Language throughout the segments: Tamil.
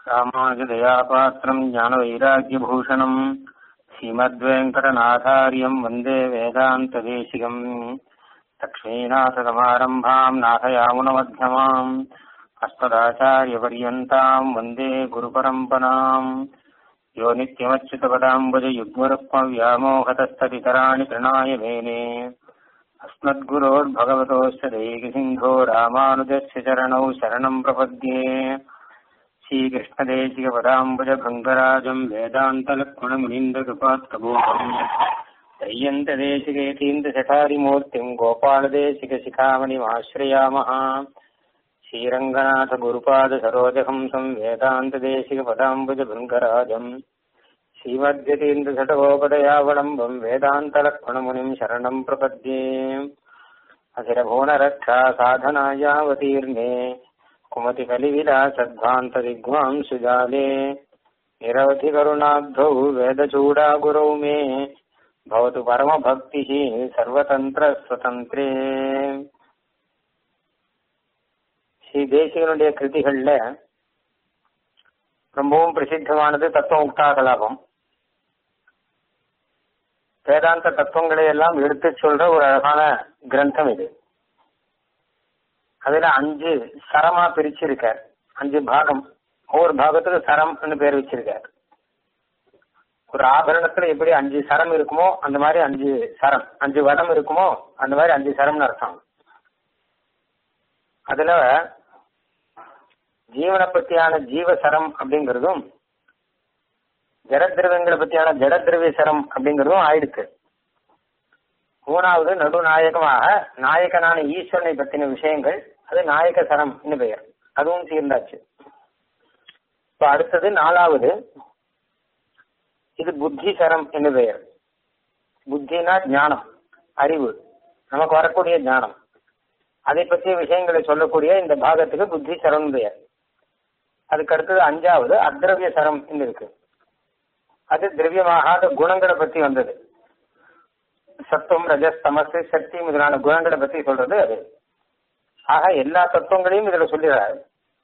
ராமானுஜதயாபாத்திரம் ஞானவைராக்கியபூஷணம் ஸ்ரீமத்வேங்கடநாதாரியம் வந்தே வேதாந்ததேசிகம் லக்ஷ்மீநாथसमारम्भाम् नाथयामुनमध्यमाम् अस्मदाचार्यपर्यन्ताम् वन्दे गुरुपरम्पराम् यो नित्यमच्युतपदाम्बुजयुग्मरुक्मव्यामोहतस्तपितराणि तृणाय मेने अस्मद्गुरोर्भगवतोऽस्य दैकसिन्धो रामानुजस्य चरणौ शरणम् प्रपद्ये श्रीकृष्णदेशिकपदाम्बुजभृङ्गराजम् वेदान्तलक्ष्मणमुनीन्द्रकृपात्तबोधम् त्रय्यन्तदेशिकेतीन्द्रशठारिमूर्तिम् गोपालदेशिकशिखामणिमाश्रयामः श्रीरङ्गनाथगुरुपादसरोजहंसम् वेदान्तदेशिकपदाम्बुजभृङ्गराजम् श्रीमद्यतीन्द्रषटगोपदयावलम्बम् वेदान्तलक्ष्मणमुनिम् शरणम् प्रपद्ये अखिलभुवनरक्षा साधनायावतीर्णे कुमतिकलिविलासद्भान्तदिग्वांसुजाले निरवधिकरुणाब्धौ वेदचूडागुरौ मे भवतु परमभक्तिः सर्वतन्त्रस्वतन्त्रे ஸ்ரீ தேசிகனுடைய கிருதிகள்ல ரொம்பவும் பிரசித்தமானது தத்துவ முக்தாகலாபம் வேதாந்த தத்துவங்களை எல்லாம் எடுத்து சொல்ற ஒரு அழகான கிரந்தம் இது அதுல அஞ்சு சரமா பிரிச்சிருக்கார் அஞ்சு பாகம் ஒவ்வொரு பாகத்துக்கு சரம்னு பேர் வச்சிருக்கார் ஒரு ஆபரணத்துல எப்படி அஞ்சு சரம் இருக்குமோ அந்த மாதிரி அஞ்சு சரம் அஞ்சு வடம் இருக்குமோ அந்த மாதிரி அஞ்சு சரம்னு அர்த்தம் அதுல ஜீவனை பத்தியான ஜீவசரம் அப்படிங்கிறதும் ஜடதிரவங்களை பத்தியான ஜடதிரவிய சரம் அப்படிங்கிறதும் ஆயிடுச்சு மூணாவது நடுநாயகமாக நாயகனான ஈஸ்வரனை பத்தின விஷயங்கள் அது நாயக சரம் பெயர் அதுவும் தீர்ந்தாச்சு இப்ப அடுத்தது நாலாவது இது புத்தி சரம் என்று பெயர் புத்தினா ஞானம் அறிவு நமக்கு வரக்கூடிய ஞானம் அதை பற்றிய விஷயங்களை சொல்லக்கூடிய இந்த பாகத்துக்கு புத்தி சரம் பெயர் அதுக்கு அடுத்தது அஞ்சாவது அத்ரவிய சரம் இருக்கு அது திரவியமாகாத குணங்களை பத்தி வந்தது சத்துவம் ரஜஸ் தமசு சக்தி முதலான குணங்களை பத்தி சொல்றது அது ஆக எல்லா தத்துவங்களையும் இதுல சொல்லிடுறாரு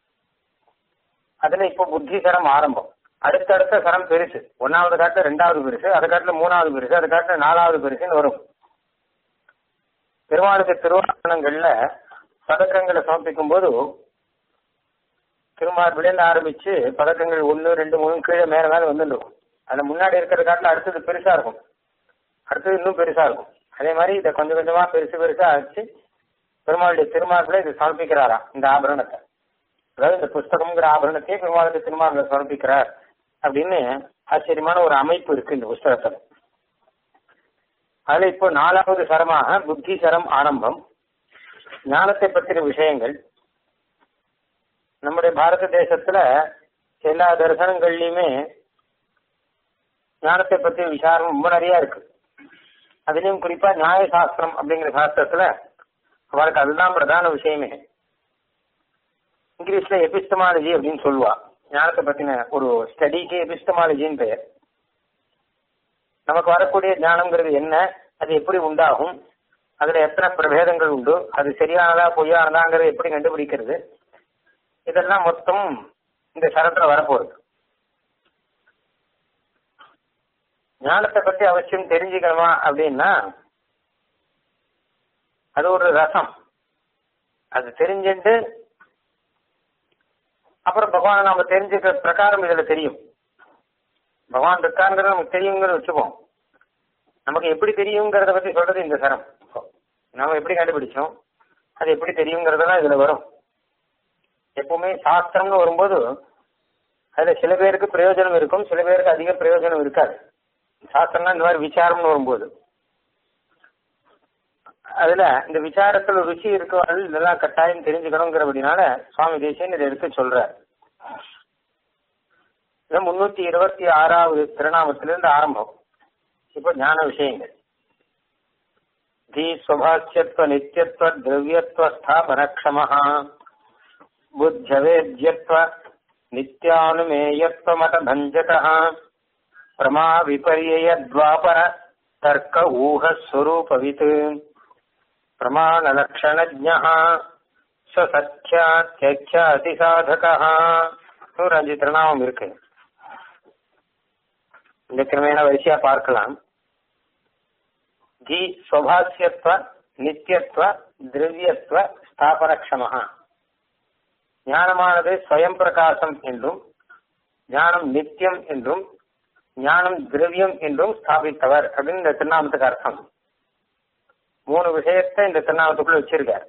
அதுல இப்போ புத்தி சரம் ஆரம்பம் அடுத்தடுத்த சரம் பெருசு ஒன்னாவது காட்டுல ரெண்டாவது பெருசு அதை காட்டுல மூணாவது பெருசு அதை காட்டுல நாலாவது பெருசுன்னு வரும் பெருமாளுக்கு திருவாரணங்கள்ல பதக்கங்களை சமர்ப்பிக்கும் போது திருமார்பிலேருந்து ஆரம்பிச்சு பதக்கங்கள் ஒன்னு ரெண்டு மூணு கீழே மேல மேல வந்துடும் அதுல முன்னாடி இருக்கிற காட்டுல அடுத்தது பெருசா இருக்கும் அடுத்தது இன்னும் பெருசா இருக்கும் அதே மாதிரி இதை கொஞ்சம் கொஞ்சமா பெருசு பெருசா ஆச்சு பெருமாளுடைய திருமார்பில இது சமர்ப்பிக்கிறாராம் இந்த ஆபரணத்தை அதாவது இந்த புஸ்தகம்ங்கிற ஆபரணத்தையே பெருமாளுக்கு திருமார்பில சமர்ப்பிக்கிறார் அப்படின்னு ஆச்சரியமான ஒரு அமைப்பு இருக்கு இந்த புஸ்தகத்துல அதுல இப்போ நாலாவது சரமாக புத்தி சரம் ஆரம்பம் ஞானத்தை பற்றின விஷயங்கள் நம்முடைய பாரத தேசத்துல எல்லா தரிசனங்கள்லயுமே ஞானத்தை பற்றிய விசாரம் ரொம்ப நிறைய இருக்கு அதுலயும் குறிப்பா நியாய சாஸ்திரம் அப்படிங்கிற சாஸ்திரத்துல அவளுக்கு அதுதான் பிரதான விஷயமே இங்கிலீஷ்ல எபிஸ்டமாலஜி அப்படின்னு சொல்லுவா ஞானத்தை பத்தின ஒரு ஸ்டடிக்கு எபிஸ்டமாலஜின்னு பெயர் நமக்கு வரக்கூடிய ஞானம்ங்கிறது என்ன அது எப்படி உண்டாகும் அதுல எத்தனை பிரபேதங்கள் உண்டு அது சரியானதா பொய்யானதாங்கிறது எப்படி கண்டுபிடிக்கிறது இதெல்லாம் மொத்தம் இந்த சரத்துல வரப்போகுது ஞானத்தை பத்தி அவசியம் தெரிஞ்சுக்கணுமா அப்படின்னா அது ஒரு ரசம் அது தெரிஞ்சுட்டு அப்புறம் பகவானை நாம தெரிஞ்சுக்கிற பிரகாரம் இதுல தெரியும் பகவான் இருக்காங்கிறது நமக்கு தெரியுங்கிறத வச்சுப்போம் நமக்கு எப்படி தெரியுங்கிறத பத்தி சொல்றது இந்த சரம் நம்ம எப்படி கண்டுபிடிச்சோம் அது எப்படி தெரியுங்கிறதெல்லாம் இதுல வரும் எப்பவுமே சாஸ்திரம்னு வரும்போது அதுல சில பேருக்கு பிரயோஜனம் இருக்கும் சில பேருக்கு அதிக பிரயோஜனம் இருக்காது சாஸ்திரம்னா இந்த மாதிரி விசாரம்னு வரும்போது அதுல இந்த விசாரத்துல ருச்சி இருக்கவர்கள் இதெல்லாம் கட்டாயம் தெரிஞ்சுக்கணுங்கிறபடினால சுவாமி தேசியன் இதை எடுத்து சொல்றார் இது முன்னூத்தி இருபத்தி ஆறாவது திருநாமத்திலிருந்து ஆரம்பம் இப்போ ஞான விஷயங்கள் தி சுவாசியத்துவ நித்தியத்துவ திரவியத்துவ ஸ்தாபனக்ஷமஹா बुद्धवेद्यत्व नित्यानुमेयत्वमत भञ्जकः प्रमा विपर्ययद्वापर तर्क ऊहस्वरूपवित् प्रमाणलक्षणज्ञः स्वसख्यात्यख्यातिसाधकः நூறு அஞ்சு திருநாமம் இருக்கு இந்த கிரமேண வரிசையா பார்க்கலாம் ஜி சுவாசியத்துவ நித்தியத்துவ திரவியத்துவ ஸ்தாபனக்ஷமஹா ஞானமானது ஸ்வயம் பிரகாசம் என்றும் ஞானம் நித்தியம் என்றும் ஞானம் திரவியம் என்றும் ஸ்தாபித்தவர் அப்படின்னு இந்த திருநாமத்துக்கு அர்த்தம் மூணு விஷயத்தை இந்த திருநாமத்துக்குள்ள வச்சிருக்கார்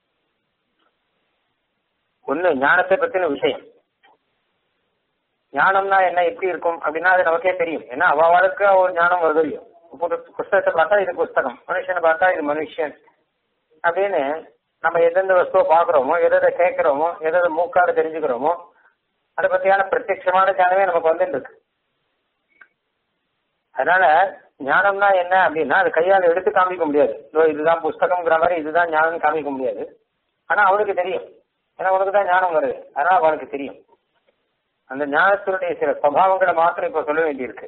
ஒண்ணு ஞானத்தை பத்தின விஷயம் ஞானம்னா என்ன எப்படி இருக்கும் அப்படின்னா அது நமக்கே தெரியும் ஏன்னா அவாவாளுக்கு ஒரு ஞானம் வருது இல்லையோ புஸ்தகத்தை பார்த்தா இது புஸ்தகம் மனுஷனை பார்த்தா இது மனுஷன் அப்படின்னு நம்ம எந்தெந்த வஸ்துவை பாக்குறோமோ எதை கேட்கிறோமோ எதை மூக்காடு தெரிஞ்சுக்கிறோமோ அதை பத்தியான பிரத்யட்சமான ஞானமே நமக்கு வந்துட்டு இருக்கு அதனால ஞானம்னா என்ன அப்படின்னா அது கையால் எடுத்து காமிக்க முடியாது இதோ இதுதான் புஸ்தகம்ங்கிற மாதிரி இதுதான் ஞானம் காமிக்க முடியாது ஆனா அவனுக்கு தெரியும் ஏன்னா உனக்கு தான் ஞானம் வருது அதனால அவனுக்கு தெரியும் அந்த ஞானத்தினுடைய சில சுவாவங்களை மாத்திரம் இப்ப சொல்ல வேண்டியிருக்கு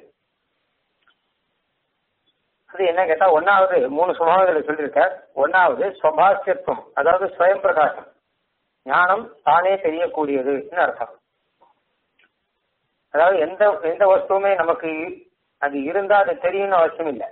அது என்ன கேட்டா ஒன்னாவது மூணு சுபாவங்களை சொல்லியிருக்கார் ஒன்னாவது சுவாசியத்துவம் அதாவது ஸ்வயம் பிரகாசம் ஞானம் தானே தெரியக்கூடியதுன்னு அர்த்தம் அதாவது எந்த எந்த வஸ்துவுமே நமக்கு அது இருந்தா அது தெரியும்னு அவசியம் இல்லை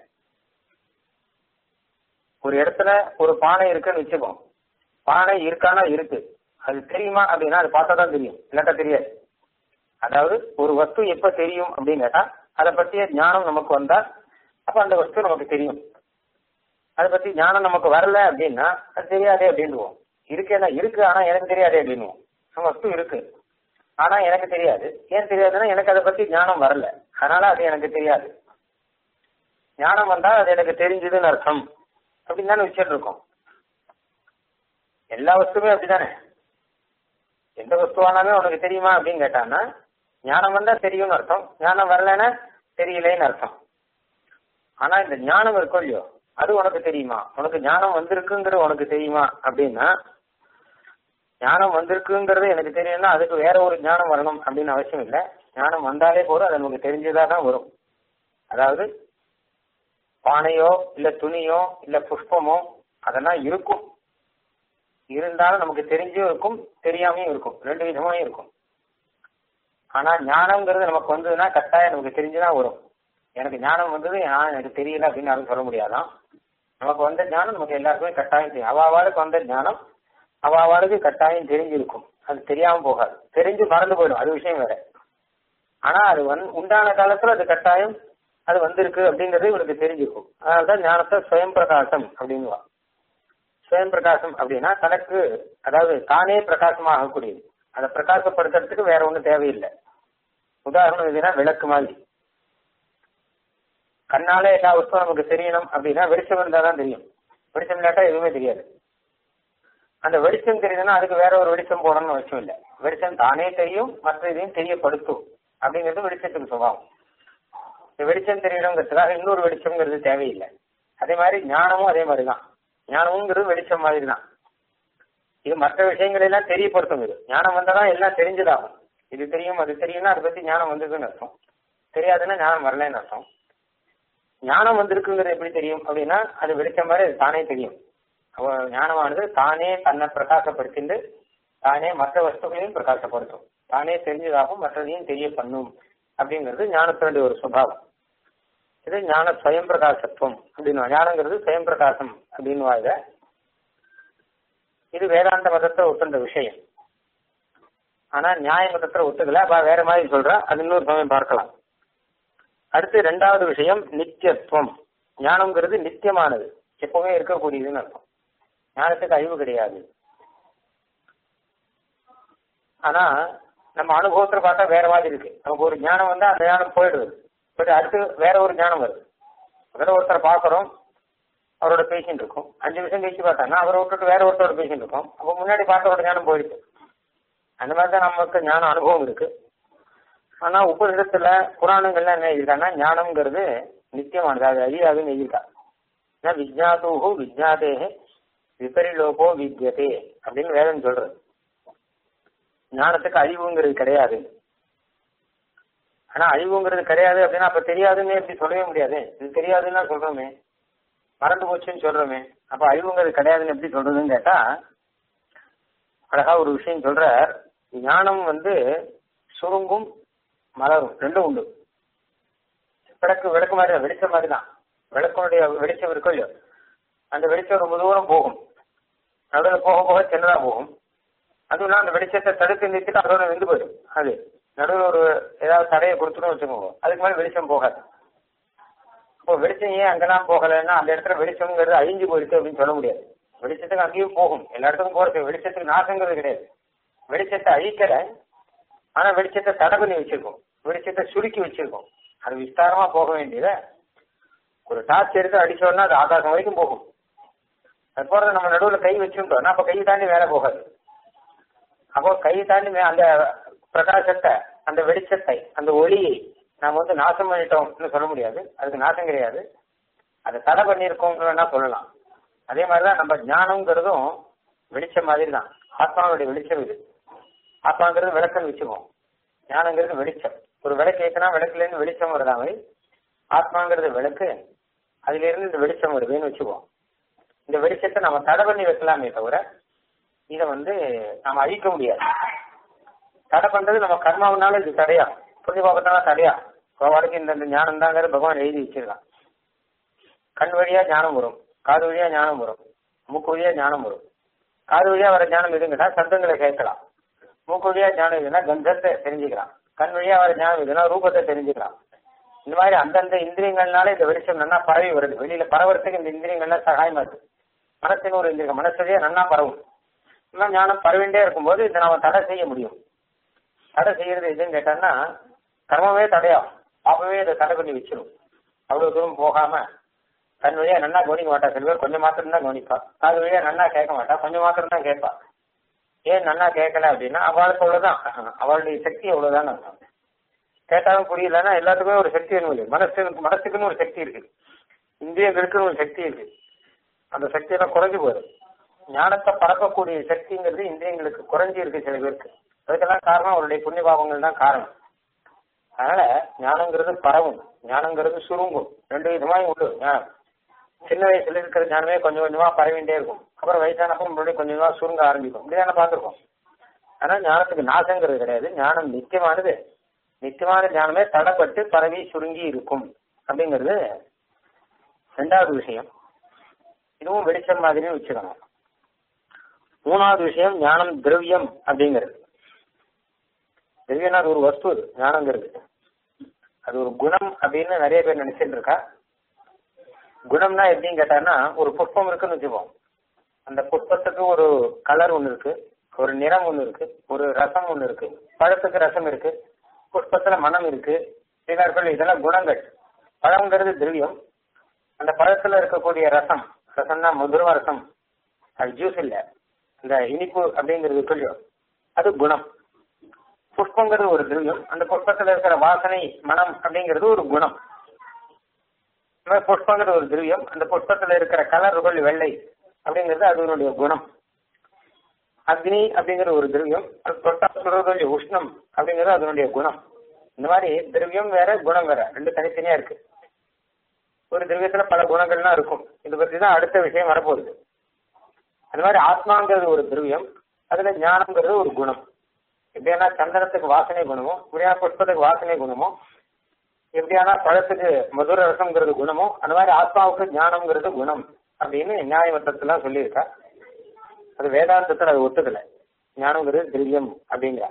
ஒரு இடத்துல ஒரு பானை இருக்குன்னு வச்சுக்கோம் பானை இருக்கானா இருக்கு அது தெரியுமா அப்படின்னா அது பார்த்தா தான் தெரியும் இல்லாட்டா தெரியாது அதாவது ஒரு வஸ்து எப்ப தெரியும் அப்படின்னு கேட்டா அதை பற்றிய ஞானம் நமக்கு வந்தா அப்ப அந்த வஸ்து நமக்கு தெரியும் அதை பத்தி ஞானம் நமக்கு வரல அப்படின்னா அது தெரியாதே அப்படின்னுவோம் இருக்கேன்னா இருக்கு ஆனா எனக்கு தெரியாதே அப்படின்னுவோம் நம்ம வஸ்து இருக்கு ஆனா எனக்கு தெரியாது ஏன் தெரியாதுன்னா எனக்கு அதை பத்தி ஞானம் வரல அதனால அது எனக்கு தெரியாது ஞானம் வந்தா அது எனக்கு தெரிஞ்சதுன்னு அர்த்தம் அப்படின்னு தானே வச்சுட்டு இருக்கோம் எல்லா வஸ்துமே அப்படிதானே எந்த வஸ்துவானாலுமே உனக்கு தெரியுமா அப்படின்னு கேட்டான்னா ஞானம் வந்தா தெரியும்னு அர்த்தம் ஞானம் வரலன்னா தெரியலேன்னு அர்த்தம் ஆனா இந்த ஞானம் இருக்கும் இல்லையோ அது உனக்கு தெரியுமா உனக்கு ஞானம் வந்திருக்குங்கிறது உனக்கு தெரியுமா அப்படின்னா ஞானம் வந்திருக்குங்கிறது எனக்கு தெரியும்னா அதுக்கு வேற ஒரு ஞானம் வரணும் அப்படின்னு அவசியம் இல்லை ஞானம் வந்தாலே போதும் அது நமக்கு தெரிஞ்சதா தான் வரும் அதாவது பானையோ இல்ல துணியோ இல்ல புஷ்பமோ அதெல்லாம் இருக்கும் இருந்தாலும் நமக்கு தெரிஞ்சும் இருக்கும் தெரியாமையும் இருக்கும் ரெண்டு விதமாயும் இருக்கும் ஆனா ஞானம்ங்கிறது நமக்கு வந்ததுன்னா கட்டாயம் நமக்கு தெரிஞ்சுதான் வரும் எனக்கு ஞானம் வந்தது நான் எனக்கு தெரியல அப்படின்னு யாரும் சொல்ல முடியாதான் நமக்கு வந்த ஞானம் நமக்கு எல்லாருக்குமே கட்டாயம் தெரியும் அவாவாளுக்கு வந்த ஞானம் அவாவாளுக்கு கட்டாயம் தெரிஞ்சிருக்கும் அது தெரியாம போகாது தெரிஞ்சு மறந்து போயிடும் அது விஷயம் வேற ஆனா அது வந் உண்டான காலத்துல அது கட்டாயம் அது வந்திருக்கு அப்படிங்கிறது இவனுக்கு தெரிஞ்சிருக்கும் அதனாலதான் ஞானத்தை சுயம் பிரகாசம் அப்படின்வா சுயம் பிரகாசம் அப்படின்னா தனக்கு அதாவது தானே பிரகாசமாக ஆகக்கூடியது அதை பிரகாசப்படுத்துறதுக்கு வேற ஒண்ணும் தேவையில்லை உதாரணம் எதுனா விளக்கு மாதிரி கண்ணால எல்லா வஸ்துவும் நமக்கு தெரியணும் அப்படின்னா வெளிச்சம் இருந்தா தான் தெரியும் வெளிச்சம் இல்லாட்டா எதுவுமே தெரியாது அந்த வெளிச்சம் தெரியுதுன்னா அதுக்கு வேற ஒரு வெளிச்சம் போடணும்னு அவசியம் இல்லை வெளிச்சம் தானே தெரியும் மற்ற இதையும் தெரியப்படுத்தும் அப்படிங்கிறது வெளிச்சத்துக்கு சுபாவம் இந்த வெளிச்சம் தெரியணுங்கிறதுக்காக இன்னொரு வெளிச்சம்ங்கிறது தேவையில்லை அதே மாதிரி ஞானமும் அதே மாதிரி தான் ஞானமுங்கிறது வெளிச்சம் மாதிரி தான் இது மற்ற விஷயங்கள் எல்லாம் தெரியப்படுத்தும் இது ஞானம் வந்தாதான் எல்லாம் தெரிஞ்சதாகும் இது தெரியும் அது தெரியும்னா அதை பத்தி ஞானம் வந்ததுன்னு அர்த்தம் தெரியாதுன்னா ஞானம் வரலன்னு அர்த்தம் ஞானம் வந்திருக்குங்கிறது எப்படி தெரியும் அப்படின்னா அது வெளிச்சம் மாதிரி அது தானே தெரியும் அவ ஞானமானது தானே தன்னை பிரகாசப்படுத்திட்டு தானே மற்ற வஸ்துகளையும் பிரகாசப்படுத்தும் தானே தெரிஞ்சதாகவும் மற்றதையும் தெரிய பண்ணும் அப்படிங்கிறது ஞானத்தினுடைய ஒரு சுபாவம் இது ஞான ஸ்வயம் பிரகாசத்துவம் அப்படின்னு ஞானங்கிறது ஸ்வயம் பிரகாசம் அப்படின்னு இத இது வேதாந்த மதத்தை ஒத்துந்த விஷயம் ஆனா நியாய மதத்துல ஒத்துக்கல அப்ப வேற மாதிரி சொல்ற அது இன்னொரு சமயம் பார்க்கலாம் அடுத்து ரெண்டாவது விஷயம் நித்தியத்துவம் ஞானம்ங்கிறது நித்தியமானது எப்பவுமே இருக்கக்கூடியதுன்னு அர்த்தம் ஞானத்துக்கு அழிவு கிடையாது ஆனா நம்ம அனுபவத்துல பார்த்தா வேற மாதிரி இருக்கு நமக்கு ஒரு ஞானம் வந்தா அந்த ஞானம் போயிடுது பட் அடுத்து வேற ஒரு ஞானம் வருது முதல்ல ஒருத்தரை பாக்குறோம் அவரோட பேசிட்டு இருக்கோம் அஞ்சு நிமிஷம் கழிச்சு பார்த்தாங்கன்னா அவரை விட்டுட்டு வேற ஒருத்தரோட பேசிட்டு இருக்கோம் அப்போ முன்னாடி பார்த்தவரோட ஞானம் போயிடுது அந்த மாதிரி தான் நமக்கு ஞான அனுபவம் இருக்கு ஆனா உபநிடத்துல புராணங்கள்ல என்ன எழுதிருக்காங்கன்னா ஞானம்ங்கிறது நித்தியமானது அது அழியாதுன்னு எழுதியிருக்கா ஏன்னா விஜாதூஹு விஜாதேஹே விபரிலோகோ வித்யதே அப்படின்னு வேதம் சொல்றது ஞானத்துக்கு அழிவுங்கிறது கிடையாது ஆனா அழிவுங்கிறது கிடையாது அப்படின்னா அப்ப தெரியாதுன்னு எப்படி சொல்லவே முடியாது இது தெரியாதுன்னா சொல்றோமே மறந்து போச்சுன்னு சொல்றோமே அப்ப அழிவுங்கிறது கிடையாதுன்னு எப்படி சொல்றதுன்னு கேட்டா அழகா ஒரு விஷயம் சொல்ற ஞானம் வந்து சுருங்கும் மலரும் ரெண்டும் உண்டு விளக்கு விளக்கு மாதிரி தான் வெளிச்சம் மாதிரி தான் விளக்கனுடைய வெளிச்சம் இருக்கும் இல்லையோ அந்த வெளிச்சம் ரொம்ப தூரம் போகும் நடுவில் போக போக சின்னதா போகும் அதுவும் அந்த வெளிச்சத்தை தடுத்து நிறுத்திட்டு அதோட நின்று போயிடும் அது நடுவில் ஒரு ஏதாவது தடையை கொடுத்துடும் வச்சுக்கோங்க அதுக்கு மேலே வெளிச்சம் போகாது இப்போ வெளிச்சம் ஏன் அங்கெல்லாம் போகலைன்னா அந்த இடத்துல வெளிச்சம்ங்கிறது அழிஞ்சு போயிடுச்சு அப்படின்னு சொல்ல முடியாது வெளிச்சத்துக்கு அங்கேயும் போகும் எல்லா இடத்துக்கும் போறது வெளிச்சத்துக்கு நாசங்கிறது கிடையாது வெளிச்சத்தை அழிக்கல ஆனா வெளிச்சத்தை தடை பண்ணி வச்சிருக்கோம் வெளிச்சத்தை சுருக்கி வச்சிருக்கோம் அது விஸ்தாரமா போக வேண்டியத ஒரு டார்ச் எடுத்து அடிச்சோம்னா அது ஆகாசம் வரைக்கும் போகும் அது போறது நம்ம நடுவில் கை வச்சுட்டோம்னா அப்ப கை தாண்டி மேல போகாது அப்போ கை தாண்டி மே- அந்த பிரகாசத்தை அந்த வெளிச்சத்தை அந்த ஒளியை நாம வந்து நாசம் பண்ணிட்டோம்னு சொல்ல முடியாது அதுக்கு நாசம் கிடையாது அதை தடை பண்ணியிருக்கோம்னு வேணா சொல்லலாம் அதே மாதிரிதான் நம்ம ஞானம்ங்கிறதும் வெளிச்சம் மாதிரி தான் ஆத்மாவுடைய வெளிச்சம் இது ஆத்மாங்கிறது விளக்குன்னு வச்சுக்குவோம் ஞானங்கிறது வெளிச்சம் ஒரு விளக்கு ஏற்றினா விளக்குல இருந்து வெளிச்சம் வருதா மாதிரி ஆத்மாங்கிறது விளக்கு அதுல இருந்து இந்த வெளிச்சம் வருதுன்னு வச்சுக்குவோம் இந்த வெளிச்சத்தை நம்ம தடை பண்ணி வைக்கலாமே தவிர இதை வந்து நம்ம அழிக்க முடியாது தடை பண்றது நம்ம கர்மாவனால இது தடையா புண்ணிய பாபத்தால தடையா கோவாளுக்கு இந்த இந்த ஞானம் தாங்கிறது பகவான் எழுதி வச்சிருக்கான் கண் வழியா ஞானம் வரும் காது வழியா ஞானம் வரும் மூக்கு வழியா ஞானம் வரும் காது வழியா வர ஞானம் எதுங்கன்னா சத்தங்களை கேட்கலாம் மூக்கு வழியா ஞானம் எதுனா கந்தத்தை தெரிஞ்சுக்கலாம் கண் வழியா வர ஞானம் எதுனா ரூபத்தை தெரிஞ்சுக்கலாம் இந்த மாதிரி அந்தந்த இந்திரியங்கள்னால இந்த வெளிச்சம் நல்லா பரவி வருது வெளியில பரவறதுக்கு இந்த இந்திரியங்கள்லாம் சகாயமா இருக்கு மனசின் ஒரு இந்திரியம் மனசுலயே நல்லா பரவும் இன்னும் ஞானம் பரவிண்டே இருக்கும்போது இதை நாம தடை செய்ய முடியும் தடை செய்யறது எதுன்னு கேட்டான்னா கர்மமே தடையா அப்பவே இதை தடை பண்ணி வச்சிரும் அவ்வளவு தூரம் போகாம கண் வழியா நல்லா கவனிக்க மாட்டா சில பேர் கொஞ்சம் மாத்திரம் தான் கவனிப்பா காது வழியா நல்லா கேட்க மாட்டா கொஞ்சம் மாத்திரம் தான் கேட்பா ஏன் நல்லா கேட்கல அப்படின்னா அவளுக்கு அவ்வளவுதான் அவளுடைய சக்தி அவ்வளவுதான் அர்த்தம் கேட்டாலும் புரியலன்னா எல்லாத்துக்குமே ஒரு சக்தி வேணும் இல்லையா? மனசுக்கு மனசுக்குன்னு ஒரு சக்தி இருக்கு இந்திரியங்களுக்குன்னு ஒரு சக்தி இருக்கு அந்த சக்தி எல்லாம் குறைஞ்சு போகுது ஞானத்தை பரப்பக்கூடிய சக்திங்கிறது இந்திரியங்களுக்கு குறைஞ்சி இருக்கு சில பேருக்கு அதுக்கெல்லாம் காரணம் அவருடைய புண்ணிய பாவங்கள் தான் காரணம் அதனால ஞானங்கிறது பரவும் ஞானங்கிறது சுருங்கும் ரெண்டு விதமாயும் உண்டு ஞானம் சின்ன வயசுல இருக்கிற ஞானமே கொஞ்சம் கொஞ்சமா பரவிண்டே இருக்கும் அப்புறம் வயசானப்போ மறுபடியும் கொஞ்சம் கொஞ்சமா சுருங்க ஆரம்பிக்கும் இப்படிதானே பார்த்துருக்கோம் ஆனா ஞானத்துக்கு நாசங்கிறது கிடையாது ஞானம் நித்தியமானது நித்தியமான ஞானமே தடப்பட்டு பரவி சுருங்கி இருக்கும் அப்படிங்கிறது ரெண்டாவது விஷயம் இதுவும் வெளிச்சம் மாதிரியும் வச்சுக்கணும் மூணாவது விஷயம் ஞானம் திரவியம் அப்படிங்கிறது திரவியம்னா அது ஒரு வஸ்து அது ஞானங்கிறது அது ஒரு குணம் அப்படின்னு நிறைய பேர் நினைச்சிட்டு இருக்கா குணம்னா எப்படின்னு கேட்டான்னா ஒரு புஷ்பம் இருக்குன்னு வச்சுப்போம் அந்த புஷ்பத்துக்கு ஒரு கலர் ஒன்று இருக்கு ஒரு நிறம் ஒன்று இருக்கு ஒரு ரசம் ஒன்று இருக்கு பழத்துக்கு ரசம் இருக்கு புஷ்பத்துல மனம் இருக்கு இதெல்லாம் இதெல்லாம் குணங்கள் பழங்கிறது திரவியம் அந்த பழத்துல இருக்கக்கூடிய ரசம் ரசம்னா மதுரவ ரசம் அது ஜூஸ் இல்ல இந்த இனிப்பு அப்படிங்கிறது சொல்லியோ அது குணம் புஷ்பங்கிறது ஒரு திரவியம் அந்த புஷ்பத்துல இருக்கிற வாசனை மனம் அப்படிங்கிறது ஒரு குணம் இந்த மாதிரி புஷ்பங்கிறது ஒரு திரவியம் அந்த புஷ்பத்துல இருக்கிற கலர்கள் வெள்ளை அப்படிங்கிறது அதனுடைய குணம் அக்னி அப்படிங்கிற ஒரு திரவியம் அது தொட்டா சுடுறது உஷ்ணம் அப்படிங்கிறது அதனுடைய குணம் இந்த மாதிரி திரவியம் வேற குணம் வேற ரெண்டு தனித்தனியா இருக்கு ஒரு திரவியத்துல பல குணங்கள்லாம் இருக்கும் இதை பத்தி தான் அடுத்த விஷயம் வரப்போகுது அது மாதிரி ஆத்மாங்கிறது ஒரு திரவியம் அதுல ஞானம்ங்கிறது ஒரு குணம் எப்படியானா சந்தனத்துக்கு வாசனை குணமோ இப்படியா புஷ்பத்துக்கு வாசனை குணமோ எப்படியானா பழத்துக்கு மதுர ரசம்ங்கிறது குணமோ அந்த மாதிரி ஆத்மாவுக்கு ஞானம்ங்கிறது குணம் அப்படின்னு நியாயவட்டத்துல சொல்லியிருக்கா அது வேதாந்தத்துல அது ஒத்துக்கல ஞானம்ங்கிறது திரவியம் அப்படிங்கிற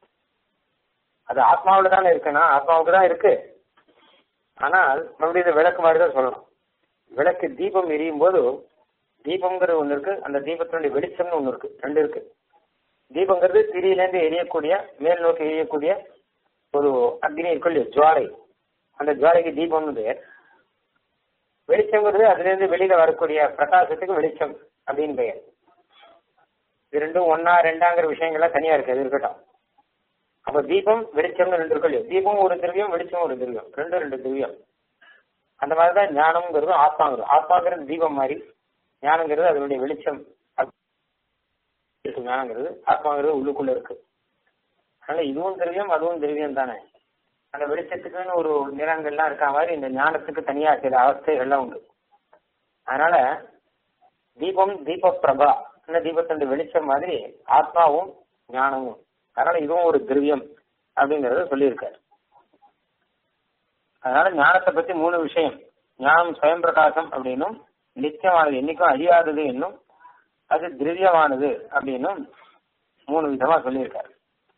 அது ஆத்மாவில தானே இருக்குன்னா ஆத்மாவுக்கு தான் இருக்கு ஆனால் மறுபடியும் இதை விளக்கு மாதிரி தான் சொல்லணும் விளக்கு தீபம் எரியும் போது தீபம்ங்கிறது ஒன்று இருக்கு அந்த தீபத்தினுடைய வெளிச்சம்னு ஒன்று இருக்கு ரெண்டு இருக்கு தீபங்கிறது திரியிலேருந்து எரியக்கூடிய மேல் நோக்கி எரியக்கூடிய ஒரு அக்னி இருக்கும் இல்லையா ஜுவாலை அந்த ஜுவாலைக்கு தீபம்னு பெயர் வெளிச்சங்கிறது அதுல இருந்து வெளியில வரக்கூடிய பிரகாசத்துக்கு வெளிச்சம் அப்படின்னு பெயர் இது ரெண்டும் ஒன்னா ரெண்டாங்கிற விஷயங்கள்லாம் தனியா இருக்கு அது இருக்கட்டும் அப்ப தீபம் வெளிச்சம்னு ரெண்டு இருக்கும் இல்லையா தீபம் ஒரு திரவியம் வெளிச்சம் ஒரு திரவியம் ரெண்டும் ரெண்டு திரவியம் அந்த மாதிரிதான் ஞானம்ங்கிறது ஆத்மாங்கிறது ஆத்மாங்கிறது தீபம் மாதிரி ஞானங்கிறது அதனுடைய வெளிச்சம் இருக்கு ஞானங்கிறது ஆத்மாங்கிறது உள்ளுக்குள்ள இருக்கு அதனால இதுவும் திரவியம் அதுவும் திரவியம் தானே அந்த வெளிச்சத்துக்குன்னு ஒரு நிறங்கள்லாம் இருக்கா மாதிரி இந்த ஞானத்துக்கு தனியா சில அவஸ்தைகள்லாம் உண்டு அதனால தீபம் தீப பிரபா இந்த தீபத்தினுடைய வெளிச்சம் மாதிரி ஆத்மாவும் ஞானமும் அதனால இதுவும் ஒரு திரவியம் அப்படிங்கறத சொல்லியிருக்காரு அதனால ஞானத்தை பத்தி மூணு விஷயம் ஞானம் சுயம் பிரகாசம் அப்படின்னும் நித்தியமானது என்னைக்கும் அழியாதது என்னும் அது திரவியமானது அப்படின்னும் மூணு விதமா சொல்லியிருக்காரு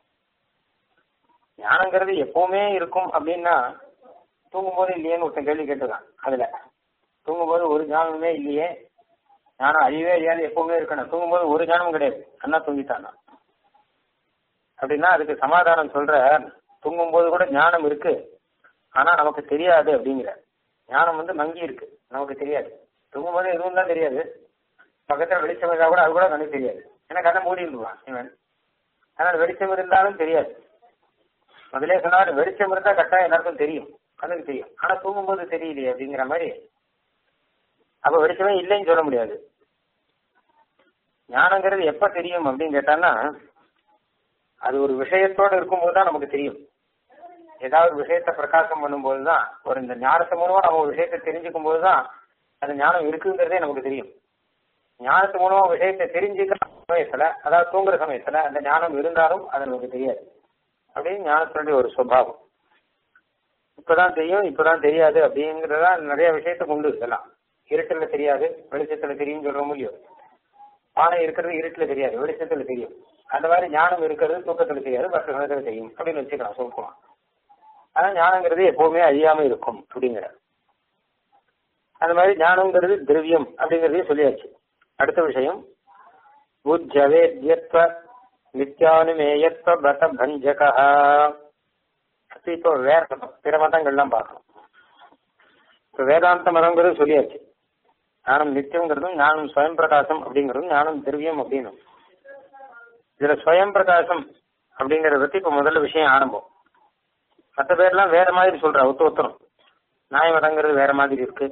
ஞானங்கிறது எப்பவுமே இருக்கும் அப்படின்னா தூங்கும்போது இல்லையேன்னு ஒருத்தன் கேள்வி கேட்டுதான் அதுல தூங்கும்போது ஒரு ஞானமுமே இல்லையே ஞானம் அழியவே அழியாது எப்பவுமே இருக்கணும் தூங்கும்போது ஒரு ஞானமும் கிடையாது அண்ணா தூங்கிட்டானா அப்படின்னா அதுக்கு சமாதானம் சொல்ற தூங்கும்போது கூட ஞானம் இருக்கு ஆனா நமக்கு தெரியாது அப்படிங்கிற ஞானம் வந்து மங்கி இருக்கு நமக்கு தெரியாது தூங்கும்போது எதுவும் தான் தெரியாது பக்கத்துல வெளிச்சம் இருந்தா கூட அது கூட கண்ணுக்கு தெரியாது ஏன்னா கண்ணை மூடி இருந்துவான் இவன் ஆனால் வெளிச்சம் இருந்தாலும் தெரியாது முதலே சொன்னார் வெளிச்சம் இருந்தா கட்டாயம் எல்லாருக்கும் தெரியும் கண்ணுக்கு தெரியும் ஆனா தூங்கும்போது தெரியலையே அப்படிங்கிற மாதிரி அப்ப வெளிச்சமே இல்லைன்னு சொல்ல முடியாது ஞானங்கிறது எப்ப தெரியும் அப்படின்னு கேட்டான்னா அது ஒரு விஷயத்தோட இருக்கும்போது தான் நமக்கு தெரியும் ஏதாவது ஒரு விஷயத்த பிரகாசம் பண்ணும்போது தான் ஒரு இந்த ஞானத்தை மூலமா நம்ம ஒரு விஷயத்தை தெரிஞ்சுக்கும் போது தான் அந்த ஞானம் இருக்குங்கிறதே நமக்கு தெரியும் ஞானத்து மூலமா ஒரு விஷயத்தை தெரிஞ்சுக்கிற சமயத்துல அதாவது தூங்குற சமயத்துல அந்த ஞானம் இருந்தாலும் அது நமக்கு தெரியாது அப்படின்னு ஞானத்தினுடைய ஒரு சுபாவம் இப்பதான் தெரியும் இப்பதான் தெரியாது அப்படிங்கறதா நிறைய விஷயத்த கொண்டு இதெல்லாம் இருட்டுல தெரியாது வெளிச்சத்துல தெரியும் சொல்றோம் இல்லையோ பானை இருக்கிறது இருட்டுல தெரியாது வெளிச்சத்துல தெரியும் அந்த மாதிரி ஞானம் இருக்கிறது தூக்கத்துல தெரியாது மற்ற சமயத்துல தெரியும் அப்படின்னு வச்சுக்கலாம் சொல்லுவோம் ஆனா ஞானங்கிறது எப்பவுமே அழியாம இருக்கும் அப்படிங்கிற அந்த மாதிரி ஞானங்கிறது திரவியம் அப்படிங்கறதையும் சொல்லியாச்சு அடுத்த விஷயம் உஜ்ஜவேத்யத்வ நித்யானுமேயத்வ பத பஞ்சகா இப்போ வேற பிற மதங்கள்லாம் பார்க்கணும் இப்போ வேதாந்த மதங்கிறது சொல்லியாச்சு ஞானம் நித்தியங்கிறதும் ஞானம் ஸ்வயம் பிரகாசம் அப்படிங்கிறதும் ஞானம் திரவியம் அப்படின்னும் இதுல ஸ்வயம் பிரகாசம் அப்படிங்கறத பத்தி இப்ப முதல்ல விஷயம் ஆரம்பம் மற்ற பேர்லாம் வேற மாதிரி சொல்றா ஒத்து ஒத்தரும் நாய மதங்கிறது வேற மாதிரி இருக்கு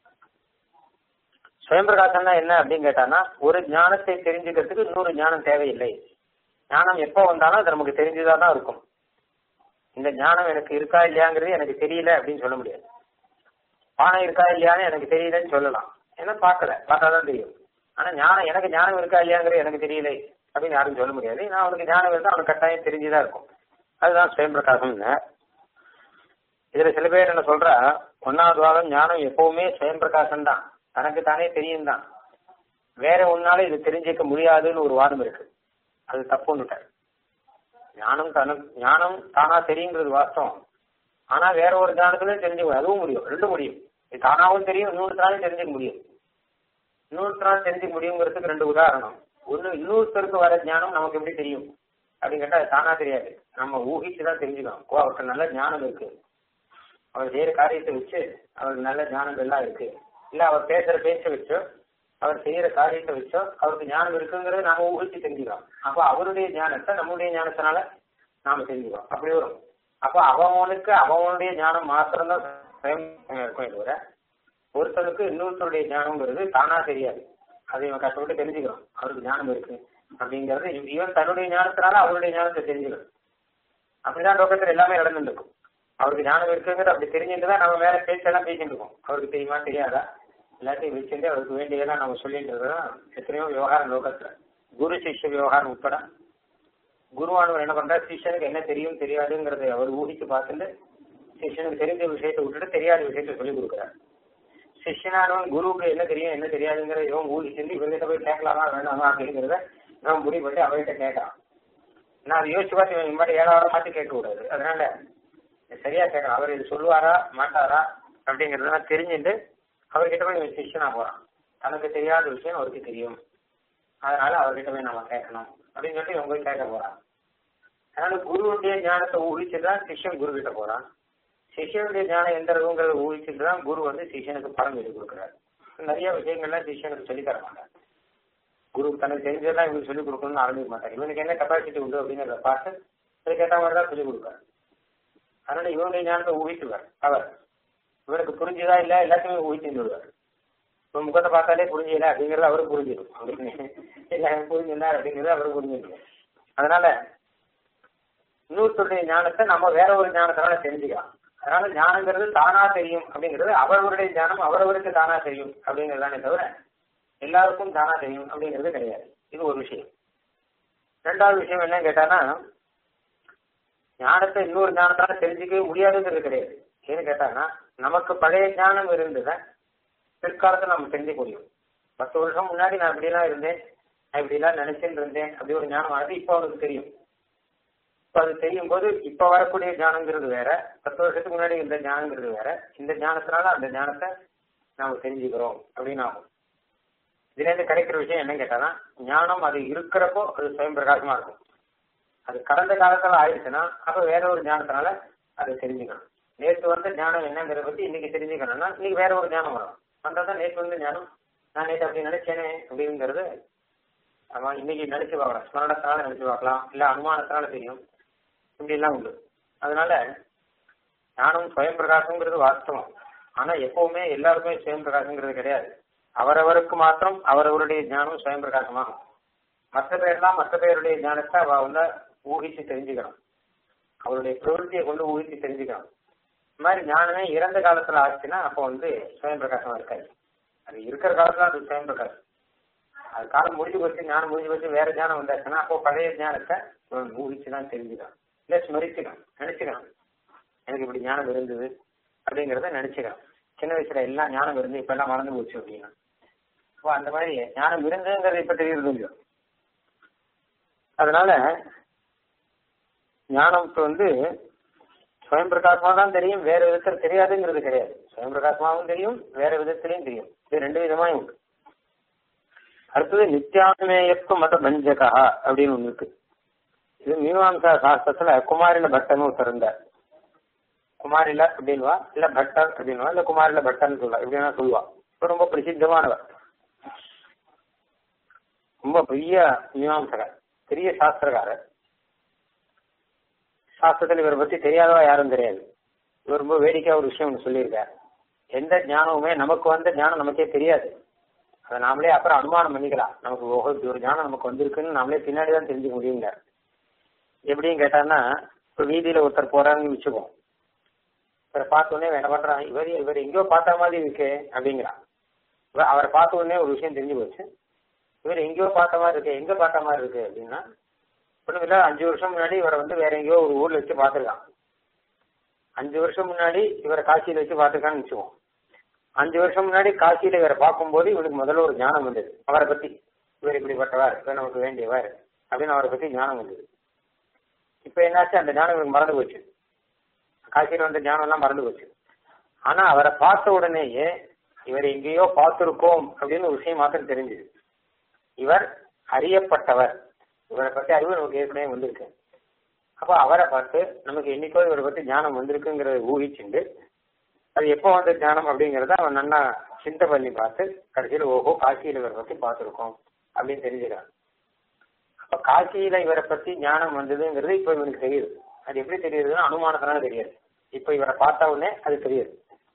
ஸ்வயம் பிரகாசம்னா என்ன அப்படின்னு கேட்டானா ஒரு ஞானத்தை தெரிஞ்சுக்கிறதுக்கு இன்னொரு ஞானம் தேவையில்லை ஞானம் எப்போ வந்தாலும் அது நமக்கு தெரிஞ்சுதான் தான் இருக்கும் இந்த ஞானம் எனக்கு இருக்கா இல்லையாங்கிறது எனக்கு தெரியல அப்படின்னு சொல்ல முடியாது பானை இருக்கா இல்லையான்னு எனக்கு தெரியலன்னு சொல்லலாம் ஏன்னா பார்க்கல பார்த்தாதான் தெரியும் ஆனா ஞானம் எனக்கு ஞானம் இருக்கா இல்லையாங்கிறது எனக்கு தெரியலை அப்படின்னு யாரும் சொல்ல முடியாது நான் அவனுக்கு ஞானம் இருந்தால் அவனுக்கு கட்டாயம் தெரிஞ்சுதான் இருக்கும் அதுதான் சுயம் பிரகாசம் இதுல சில பேர் என்ன சொல்றா ஒன்னாவது வாரம் ஞானம் எப்பவுமே சுயம் பிரகாசம் தான் தனக்கு தானே தெரியும் தான் வேற ஒன்னால இது தெரிஞ்சுக்க முடியாதுன்னு ஒரு வாதம் இருக்கு அது தப்புன்னுட்டார் ஞானம் தனக்கு ஞானம் தானா தெரியுங்கிறது வாஸ்தவம் ஆனா வேற ஒரு ஞானத்துல தெரிஞ்சுக்க அதுவும் முடியும் ரெண்டும் முடியும் இது தானாவும் தெரியும் இன்னொருத்தராலும் தெரிஞ்சுக்க முடியும் இன்னொருத்தரால் தெரிஞ்சுக்க முடியுங்கிறதுக்கு ரெண்டு உதாரணம் ஒண்ணு இன்னொருத்தருக்கு வர ஞானம் நமக்கு எப்படி தெரியும் அப்படின்னு கேட்டா அது தானா தெரியாது நம்ம ஊகிச்சு தான் தெரிஞ்சுக்கணும் ஓ அவருக்கு நல்ல ஞானம் இருக்கு அவர் செய்யற காரியத்தை வச்சு அவருக்கு நல்ல ஞானம் எல்லாம் இருக்கு இல்ல அவர் பேசுற பேச்சை வச்சோ அவர் செய்யற காரியத்தை வச்சோ அவருக்கு ஞானம் இருக்குங்கிறத நாம ஊகிச்சு தெரிஞ்சுக்கலாம் அப்போ அவருடைய ஞானத்தை நம்முடைய ஞானத்தினால நாம தெரிஞ்சுக்கிறோம் அப்படி வரும் அப்போ அவனுக்கு அவனுடைய ஞானம் மாத்திரம்தான் இருக்கும் தவிர ஒருத்தனுக்கு இன்னொருத்தருடைய ஞானம்ங்கிறது தானா தெரியாது அதை இவன் கஷ்டப்பட்டு தெரிஞ்சுக்கிறோம் அவருக்கு ஞானம் இருக்கு அப்படிங்கறது இவன் தன்னுடைய ஞானத்தினால அவருடைய ஞானத்தை தெரிஞ்சுக்கணும் அப்படிதான் லோகத்துல எல்லாமே நடந்துட்டு இருக்கும் அவருக்கு ஞானம் இருக்குங்கிறது அப்படி தெரிஞ்சுட்டு தான் நம்ம மேல பேச்செல்லாம் பேசிட்டு இருக்கோம் அவருக்கு தெரியுமா தெரியாதா எல்லாத்தையும் வச்சுட்டு அவருக்கு வேண்டியதெல்லாம் நம்ம சொல்லிட்டு இருக்கிறோம் எத்தனையோ விவகாரம் லோகத்துல குரு சிஷ்ய விவகாரம் உட்பட குருவானவர் என்ன பண்றாரு சிஷ்யனுக்கு என்ன தெரியும் தெரியாதுங்கிறத அவர் ஊகிச்சு பார்த்துட்டு சிஷ்யனுக்கு தெரிஞ்ச விஷயத்தை விட்டுட்டு தெரியாத விஷயத்த சொல்லி கொடுக்குறாரு சிஷ்யனானவன் குருவுக்கு என்ன தெரியும் என்ன தெரியாதுங்கிற இவன் ஊகிச்சிருந்து இவர்கிட்ட போய் கேட்கலாமா வேண்டாமா அப்படிங்கிறத இவன் முடிவு பண்ணி அவர்கிட்ட கேட்கறான் நான் அதை யோசிச்சு பார்த்து இவன் இந்த மாதிரி ஏழாவது மாத்தி கேட்க கூடாது அதனால சரியா கேட்கலாம் அவர் இது சொல்லுவாரா மாட்டாரா அப்படிங்கறத தெரிஞ்சுட்டு அவர்கிட்ட போய் இவன் சிஷ்யனா போறான் தனக்கு தெரியாத விஷயம் அவருக்கு தெரியும் அதனால அவர்கிட்ட போய் நம்ம கேட்கணும் அப்படின்னு சொல்லிட்டு இவங்க போய் கேட்க போறான் அதனால குருவுடைய ஞானத்தை ஊகிச்சுதான் சிஷ்யன் குரு கிட்ட போறான் சிஷ்யனுடைய ஞானம் எந்த அளவுங்கிறத ஊகிச்சுட்டு தான் குரு வந்து சிஷ்யனுக்கு படம் சொல்லி கொடுக்குறாரு நிறைய விஷயங்கள்லாம் சிஷ்யனுக்கு சொல்லி தர மாட்டார் குரு தனக்கு தெரிஞ்சதெல்லாம் இவனுக்கு சொல்லிக் கொடுக்கணும்னு ஆரம்பிக்க மாட்டார் இவனுக்கு என்ன கெப்பாசிட்டி உண்டு அப்படிங்கிறத பார்த்து அதுக்கேற்ற மாதிரி தான் சொல்லிக் கொடுப்பாரு அதனால இவனுடைய ஞானத்தை ஊகிச்சுவார் அவர் இவனுக்கு புரிஞ்சுதா இல்ல எல்லாத்தையுமே ஊகிச்சு விடுவார் இப்போ முகத்தை பார்த்தாலே புரிஞ்சல அப்படிங்கறது அவருக்கு புரிஞ்சிடும் அவருக்கு எல்லாம் புரிஞ்சிருந்தார் அப்படிங்கிறது அவருக்கு புரிஞ்சிடும் அதனால இன்னொருத்தருடைய ஞானத்தை நம்ம வேற ஒரு ஞானத்தினால தெரிஞ்சுக்கலாம் அதனால ஞானங்கிறது தானா தெரியும் அப்படிங்கிறது அவரவருடைய ஞானம் அவரவருக்கு தானா தெரியும் அப்படிங்கறதானே தவிர எல்லாருக்கும் தானா தெரியும் அப்படிங்கிறது கிடையாது இது ஒரு விஷயம் ரெண்டாவது விஷயம் என்ன கேட்டானா ஞானத்தை இன்னொரு ஞானத்தால தெரிஞ்சுக்கவே முடியாதுங்கிறது கிடையாது ஏன்னு கேட்டாங்கன்னா நமக்கு பழைய ஞானம் இருந்ததை பிற்காலத்துல நம்ம தெரிஞ்சுக்க முடியும் பத்து வருஷம் முன்னாடி நான் இப்படிலாம் இருந்தேன் நான் இப்படிலாம் நினைச்சுட்டு இருந்தேன் அப்படி ஒரு ஞானம் ஆனது இப்போ அவனுக்கு தெரியும் இப்ப அது தெரியும் போது இப்ப வரக்கூடிய ஞானங்கிறது வேற பத்து வருஷத்துக்கு முன்னாடி இந்த ஞானங்கிறது வேற இந்த ஞானத்தினால அந்த ஞானத்தை நாம தெரிஞ்சுக்கிறோம் அப்படின்னு ஆகும் இதுல இருந்து கிடைக்கிற விஷயம் என்ன கேட்டானா ஞானம் அது இருக்கிறப்போ அது சுயம் பிரகாசமா இருக்கும் அது கடந்த காலத்துல ஆயிடுச்சுன்னா அப்ப வேற ஒரு ஞானத்தினால அதை தெரிஞ்சுக்கணும் நேற்று வந்த ஞானம் என்னங்கிறத பத்தி இன்னைக்கு தெரிஞ்சுக்கணும்னா இன்னைக்கு வேற ஒரு ஞானம் வரும் வந்தாதான் நேற்று வந்த ஞானம் நான் நேற்று அப்படி நினைச்சேனே அப்படிங்கிறது ஆமா இன்னைக்கு நினைச்சு பார்க்கலாம் ஸ்மரணத்தினால நினைச்சு பார்க்கலாம் இல்ல அனுமானத்தினால தெரியும் இப்படி எல்லாம் உண்டு அதனால ஞானம் சுயம் பிரகாசங்கிறது வாஸ்தவம் ஆனா எப்பவுமே எல்லாருமே சுயம் பிரகாசங்கிறது கிடையாது அவரவருக்கு மாத்திரம் அவரவருடைய ஞானம் சுயம் பிரகாசமாகும் மற்ற பேர்லாம் மற்ற பேருடைய ஞானத்தை அவ வந்து ஊகிச்சு தெரிஞ்சுக்கணும் அவருடைய பிரவೃತ್ತಿயை கொண்டு ஊகிச்சு தெரிஞ்சுக்கணும் இந்த மாதிரி ஞானமே இறந்த காலத்துல ஆச்சுன்னா அப்போ வந்து சுயம் பிரகாசமா இருக்காது அது இருக்கிற காலத்துல அது சுயம் பிரகாசம் அது காலம் முடிஞ்சு போச்சு ஞானம் முடிஞ்சு போச்சு வேற ஞானம் வந்தாச்சுன்னா அப்போ பழைய ஞானத்தை இவன் ஊகிச்சு தான் தெரிஞ்சுக்கணும் இல்ல ஸ்மரிச்சுக்கணும் நினைச்சுக்கணும் எனக்கு இப்படி ஞானம் இருந்தது அப்படிங்கறத நினைச்சுக்கணும் சின்ன வயசுல எல்லாம் ஞானம் இருந்து இப்ப எல்லாம் மறந்து போச்சு அப்படின்னா அப்போ அந்த மாதிரி ஞானம் இருந்ததுங்கிறது இப்ப தெரியுது இல்லையோ அதனால ஞானம்க்கு வந்து சுயம் பிரகாசமா தான் தெரியும் வேற விதத்துல தெரியாதுங்கிறது கிடையாது சுயம் பிரகாசமாவும் தெரியும் வேற விதத்திலையும் தெரியும் இது ரெண்டு விதமாயும் உண்டு அடுத்தது நித்யானமேயத்துவ மத பஞ்சகா அப்படின்னு ஒண்ணு இருக்கு இது மீமாம்சா சாஸ்திரத்துல குமாரில பட்டன் ஒருத்தர் இருந்தார் குமாரில அப்படின்வா இல்ல பட்டர் அப்படின்வா இல்ல குமாரில பட்டன் சொல்லுவா இப்படின்னா சொல்லுவா இவர் ரொம்ப பிரசித்தமானவர் ரொம்ப பெரிய மீமாம்சகர் பெரிய சாஸ்திரக்காரர் சாஸ்திரத்தில் இவரை பத்தி தெரியாதவா யாரும் தெரியாது இவர் ரொம்ப வேடிக்கை ஒரு விஷயம் ஒன்று சொல்லியிருக்கார் எந்த ஞானமுமே நமக்கு வந்த ஞானம் நமக்கே தெரியாது அதை நாமளே அப்புறம் அனுமானம் பண்ணிக்கலாம் நமக்கு ஓஹோ இப்படி ஒரு ஞானம் நமக்கு வந்திருக்குன்னு நாமளே பின்னாடி தான் தெரிஞ்சுக்க முடியுங்க எப்படின்னு கேட்டான்னா இப்போ வீதியில ஒருத்தர் போறாருன்னு வச்சுக்கோம் இவரை பார்த்த உடனே என்ன பண்றான் இவர் இவர் எங்கேயோ பார்த்த மாதிரி இருக்கு அப்படிங்கிறான் இவர் அவரை பார்த்த உடனே ஒரு விஷயம் தெரிஞ்சு போச்சு இவர் எங்கேயோ பார்த்த மாதிரி இருக்கு எங்க பார்த்த மாதிரி இருக்கு அப்படின்னா ஒண்ணும் இல்ல அஞ்சு வருஷம் முன்னாடி இவரை வந்து வேற எங்கேயோ ஒரு ஊர்ல வச்சு பார்த்திருக்கான் அஞ்சு வருஷம் முன்னாடி இவரை காசியில வச்சு பார்த்திருக்கான்னு வச்சுக்குவோம் அஞ்சு வருஷம் முன்னாடி காசியில இவரை பார்க்கும்போது இவனுக்கு முதல்ல ஒரு ஞானம் வந்தது அவரை பத்தி இவர் இப்படிப்பட்டவர் இவர் நமக்கு வேண்டியவர் அப்படின்னு அவரை பத்தி ஞானம் வந்தது இப்ப என்னாச்சு அந்த ஞானம் இவருக்கு மறந்து போச்சு காசியில வந்த ஞானம் எல்லாம் மறந்து போச்சு ஆனா அவரை பார்த்த உடனேயே இவர் எங்கேயோ பார்த்திருக்கோம் அப்படின்னு ஒரு விஷயம் மாத்திரம் தெரிஞ்சது இவர் அறியப்பட்டவர் இவரை பத்தி அறிவு நமக்கு ஏற்கனவே வந்திருக்கு அப்போ அவரை பார்த்து நமக்கு என்னைக்கோ இவரை பத்தி ஞானம் வந்திருக்குங்கிறத ஊகிச்சுண்டு அது எப்போ வந்த ஞானம் அப்படிங்கறத அவன் நன்னா சிந்தை பண்ணி பார்த்து கடைசியில் ஓஹோ காசியில இவரை பத்தி பார்த்திருக்கோம் அப்படின்னு தெரிஞ்சுக்கிறான் அப்ப காசியில இவரை பத்தி ஞானம் வந்ததுங்கிறது இப்ப இவனுக்கு தெரியுது அது எப்படி தெரியுதுன்னா அனுமானத்தினால தெரியாது இப்ப இவரை பார்த்த உடனே அது தெரியுது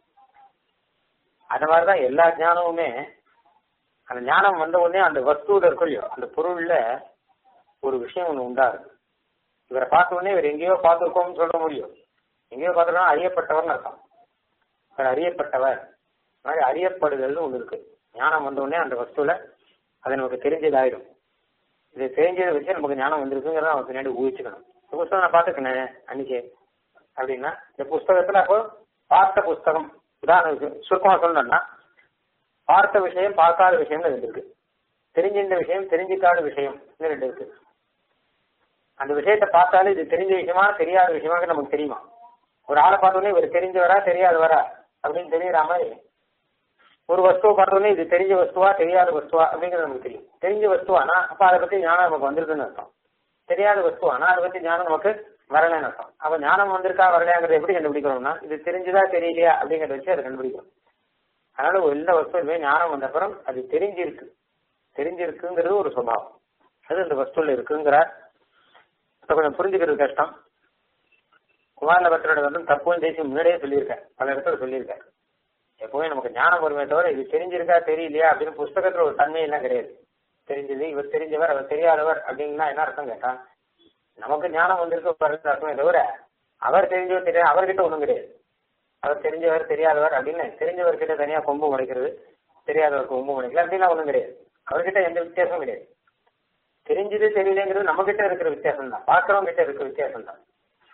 அந்த மாதிரிதான் எல்லா ஞானமுமே அந்த ஞானம் வந்த உடனே அந்த வஸ்துல இருக்கும் இல்லையோ அந்த பொருள்ல ஒரு விஷயம் ஒண்ணு உண்டாகுது இவரை பார்த்த உடனே இவர் எங்கேயோ பார்த்திருக்கோம்னு சொல்ல முடியும் எங்கேயோ பார்த்திருக்கோம் அறியப்பட்டவர்னு அர்த்தம் இவர் அறியப்பட்டவர் இந்த மாதிரி அறியப்படுதல்னு ஒண்ணு இருக்கு ஞானம் வந்த உடனே அந்த வஸ்துல அது நமக்கு தெரிஞ்சதாயிடும் இது தெரிஞ்சதை வச்சு நமக்கு ஞானம் வந்திருக்குங்கிறத அவன் பின்னாடி ஊகிச்சுக்கணும் இந்த புஸ்தகம் நான் பார்த்துக்கினேன் அன்னைக்கு அப்படின்னா இந்த புஸ்தகத்துல அப்போ பார்த்த புஸ்தகம் உதாரணம் சுருக்கமா சொல்லணும்னா பார்த்த விஷயம் பார்க்காத விஷயம்னு ரெண்டு இருக்கு தெரிஞ்சிருந்த விஷயம் தெரிஞ்சிக்காத விஷயம் ரெண்டு இருக்கு அந்த விஷயத்தை பார்த்தாலே இது தெரிஞ்ச விஷயமா தெரியாத விஷயமாக நமக்கு தெரியுமா ஒரு ஆளை பார்த்தோன்னே இவர் தெரிஞ்சவரா தெரியாதவரா அப்படின்னு தெரியற மாதிரி ஒரு வஸ்துவை பார்த்தோன்னே இது தெரிஞ்ச வஸ்துவா தெரியாத வஸ்துவா அப்படிங்கிறது நமக்கு தெரியும் தெரிஞ்ச வஸ்துவானா அப்ப அதை பத்தி ஞானம் நமக்கு வந்திருக்குன்னு அர்த்தம் தெரியாத வஸ்துவானா அதை பத்தி ஞானம் நமக்கு வரலன்னு அர்த்தம் அப்ப ஞானம் வந்திருக்கா வரலையாங்கிறத எப்படி கண்டுபிடிக்கணும்னா இது தெரிஞ்சுதா தெரியலையா அப்படிங்கறத வச்சு அதை கண்டுபிடிக்கணும் அதனால ஒரு எந்த வஸ்துவுமே ஞானம் வந்த அப்புறம் அது தெரிஞ்சிருக்கு தெரிஞ்சிருக்குங்கிறது ஒரு சுபாவம் அது அந்த வஸ்துல இருக்குங்கிறார் கொஞ்சம் புரிஞ்சுக்கிறது கஷ்டம் குமாரல பக்தரோட வந்து தப்புன்னு தேசி முன்னாடியே சொல்லியிருக்கேன் பல இடத்துல சொல்லியிருக்கேன் எப்பவுமே நமக்கு ஞானம் வருமே தவிர இது தெரிஞ்சிருக்கா தெரியலையா அப்படின்னு புஸ்தகத்துல ஒரு தன்மை எல்லாம் கிடையாது தெரிஞ்சது இவர் தெரிஞ்சவர் அவர் தெரியாதவர் அப்படின்னா என்ன அர்த்தம் கேட்டா நமக்கு ஞானம் வந்திருக்க அர்த்தமே தவிர அவர் தெரிஞ்சவர் தெரியாது அவர்கிட்ட ஒண்ணும் கிடையாது அவர் தெரிஞ்சவர் தெரியாதவர் அப்படின்னு தெரிஞ்சவர்கிட்ட தனியா கொம்பு முளைக்கிறது தெரியாதவருக்கு கொம்பு முளைக்கல அப்படின்னா ஒண்ணும் கிடையாது அவர்கிட்ட எந்த வித்தியாசமும் கிடையாது தெரிஞ்சது தெரியலங்கிறது நம்ம கிட்ட இருக்கிற வித்தியாசம் தான் பாக்குறவங்க கிட்ட இருக்கிற வித்தியாசம் தான்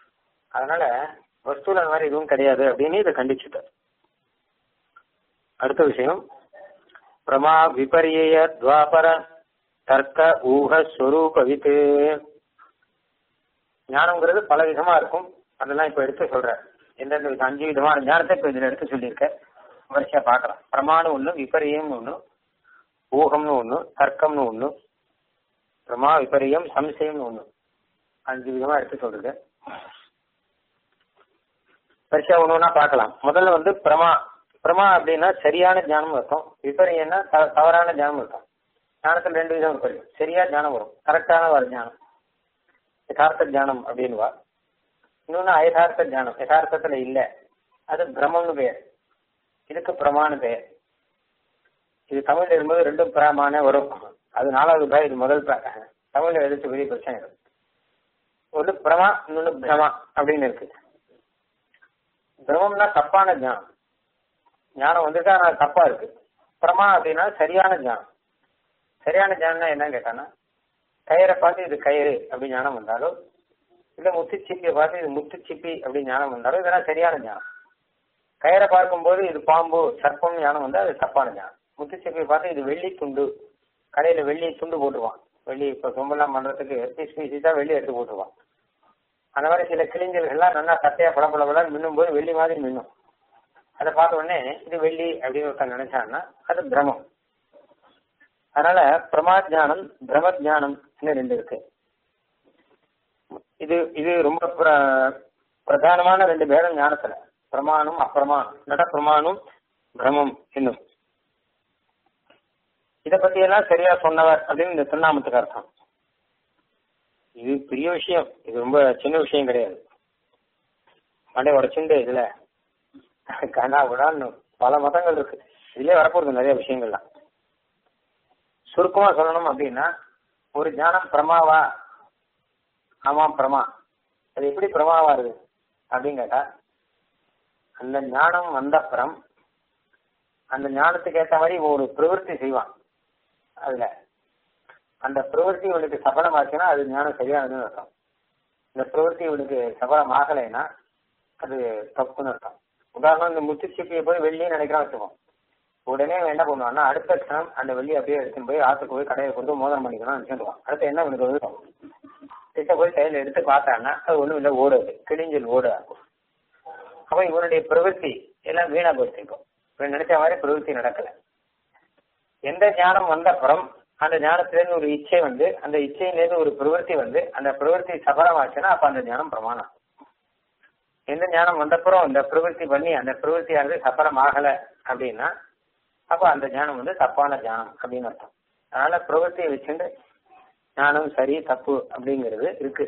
அதனால வஸ்துல அந்த மாதிரி எதுவும் கிடையாது அப்படின்னு இதை கண்டிச்சுட்டார் அடுத்த விஷயம் பிரமா விபரிய துவாபர தர்க்க ஊக ஸ்வரூபவித்து ஞானம்ங்கிறது பல விதமா இருக்கும் அதெல்லாம் இப்ப எடுத்து சொல்றேன் எந்தெந்த விதம் அஞ்சு விதமான ஞானத்தை இப்ப இதுல எடுத்து சொல்லியிருக்க வரிசையா பார்க்கலாம் பிரமாணம் ஒண்ணு விபரியம்னு ஒண்ணு ஊகம்னு ஒண்ணு தர்க்கம்னு ஒண்ணு பிரமா விபரியம் சம்சயம்னு ஒண்ணு அஞ்சு விதமா எடுத்து சொல்றது வரிசையா ஒண்ணு ஒண்ணா பார்க்கலாம் முதல்ல வந்து பிரமா பிரமா அப்படின்னா சரியான ஞானம் அர்த்தம் விபரியம்னா த- தவறான ஞானம் அர்த்தம் ஞானத்துல ரெண்டு விதம் இருக்கு சரியா ஞானம் வரும் கரெக்டான வர ஞானம் யதார்த்த ஞானம் அப்படின்னுவா இன்னொன்னு அயதார்த்த ஞானம் யதார்த்தத்துல இல்ல அது பிரம்மம்னு பெயர் இதுக்கு பிரமான்னு பெயர் இது தமிழ்ல இருக்கும்போது ரெண்டும் பிரமான வரும் அது நாலாவது பா இது முதல் பா தமிழ்ல எழுத்து பெரிய பிரச்சனை இருக்கு ஒன்று பிரமா இன்னொன்னு பிரமா அப்படின்னு இருக்கு பிரமம்னா தப்பான ஞானம் ஞானம் வந்துட்டு ஆனா தப்பா இருக்கு பிரமா அப்படின்னா சரியான ஞானம் சரியான ஞானம்னா என்னன்னு கேட்டானா கயிறை பார்த்து இது கயிறு அப்படி ஞானம் வந்தாலும் இல்ல முத்துச்சிப்பியை பார்த்து இது முத்துச்சிப்பி அப்படி ஞானம் வந்தாலும் இதெல்லாம் சரியான ஞானம் கயிறை பார்க்கும்போது இது பாம்பு சர்ப்பம் ஞானம் வந்தா அது தப்பான ஞானம் முத்துச்சிப்பியை பார்த்து இது வெள்ளி துண்டு கடையில வெள்ளி துண்டு போட்டுருவான் வெள்ளி இப்ப சொம்பெல்லாம் பண்றதுக்கு பீஸ் பீஸ் தான் வெள்ளி எடுத்து போட்டுருவான் அந்த மாதிரி சில கிளிஞ்சல்கள்லாம் நல்லா சட்டையா பளபள பளன்னு மின்னும் போது வெள்ளி மாதிரி மின்னும் அதை பார்த்த உடனே இது வெள்ளி அப்படின்னு ஒருத்தன் நினைச்சான்னா அது பிரமம் அதனால பிரமாஜானம் பிரமஜானம் ரெண்டு இருக்கு இது இது ரொம்ப பிர- பிரதானமான ரெண்டு பேரும் ஞானத்துல பிரமாணம் அப்பிரமாணம் நட பிரமாணம் பிரமம் என்னும் இத பத்தி எல்லாம் சரியா சொன்னவர் அப்படின்னு இந்த திருநாமத்துக்கு அர்த்தம் இது பெரிய விஷயம் இது ரொம்ப சின்ன விஷயம் கிடையாது மண்டை உடச்சுண்டு இதுல கனா விடான்னு பல மதங்கள் இருக்கு இதுலயே வரப்போகுது நிறைய விஷயங்கள்லாம் சுருக்கமா சொல்லணும் அப்படின்னா ஒரு ஞானம் பிரமாவா ஆமா பிரமா அது எப்படி பிரமாவா இருக்கு அப்படின்னு கேட்டா அந்த ஞானம் வந்த அப்புறம் அந்த ஞானத்துக்கு ஏத்த மாதிரி இவன் ஒரு பிரவൃத்தி செய்வான் அதுல அந்த பிரவൃத்தி இவனுக்கு சபலமாச்சுன்னா அது ஞானம் சரியானதுன்னு அர்த்தம் இந்த பிரவൃத்தி இவனுக்கு சபலம் ஆகலைன்னா அது தப்புன்னு அர்த்தம் உதாரணம் இந்த முத்துச்சிப்பியை போய் வெள்ளின்னு நினைக்கிறான் வச்சுக்கோம் உடனே அவன் என்ன பண்ணுவான்னா அடுத்த க்ஷணம் அந்த வெள்ளி அப்படியே எடுத்துன்னு போய் ஆத்துக்கு போய் கடையை கொண்டு மோதிரம் பண்ணிக்கணும் நினைச்சுடுவான் அடுத்து என்ன இவனுக்கு வந்து கிட்ட போய் கையில எடுத்து பார்த்தான்னா அது ஒண்ணும் இல்லை ஓடுது கிழிஞ்சல் ஓடு ஆகும் அப்ப இவனுடைய பிரவೃத்தி எல்லாம் வீணா போச்சு இப்போ இவன் நினைச்ச மாதிரி பிரவೃத்தி நடக்கல எந்த ஞானம் வந்த அப்புறம் அந்த ஞானத்திலேருந்து ஒரு இச்சை வந்து அந்த இச்சையிலேருந்து ஒரு பிரவೃத்தி வந்து அந்த பிரவೃத்தி சபலமாச்சுன்னா அப்ப அந்த ஞானம் பிரமாணம் எந்த ஞானம் வந்தப்புறம் இந்த பிரவೃத்தி பண்ணி அந்த பிரவೃத்தியானது சபலம் ஆகல அப்படின்னா அப்ப அந்த ஞானம் வந்து தப்பான ஞானம் அப்படின்னு அர்த்தம் அதனால பிரவೃத்தியை வச்சுட்டு ஞானம் சரி தப்பு அப்படிங்கிறது இருக்கு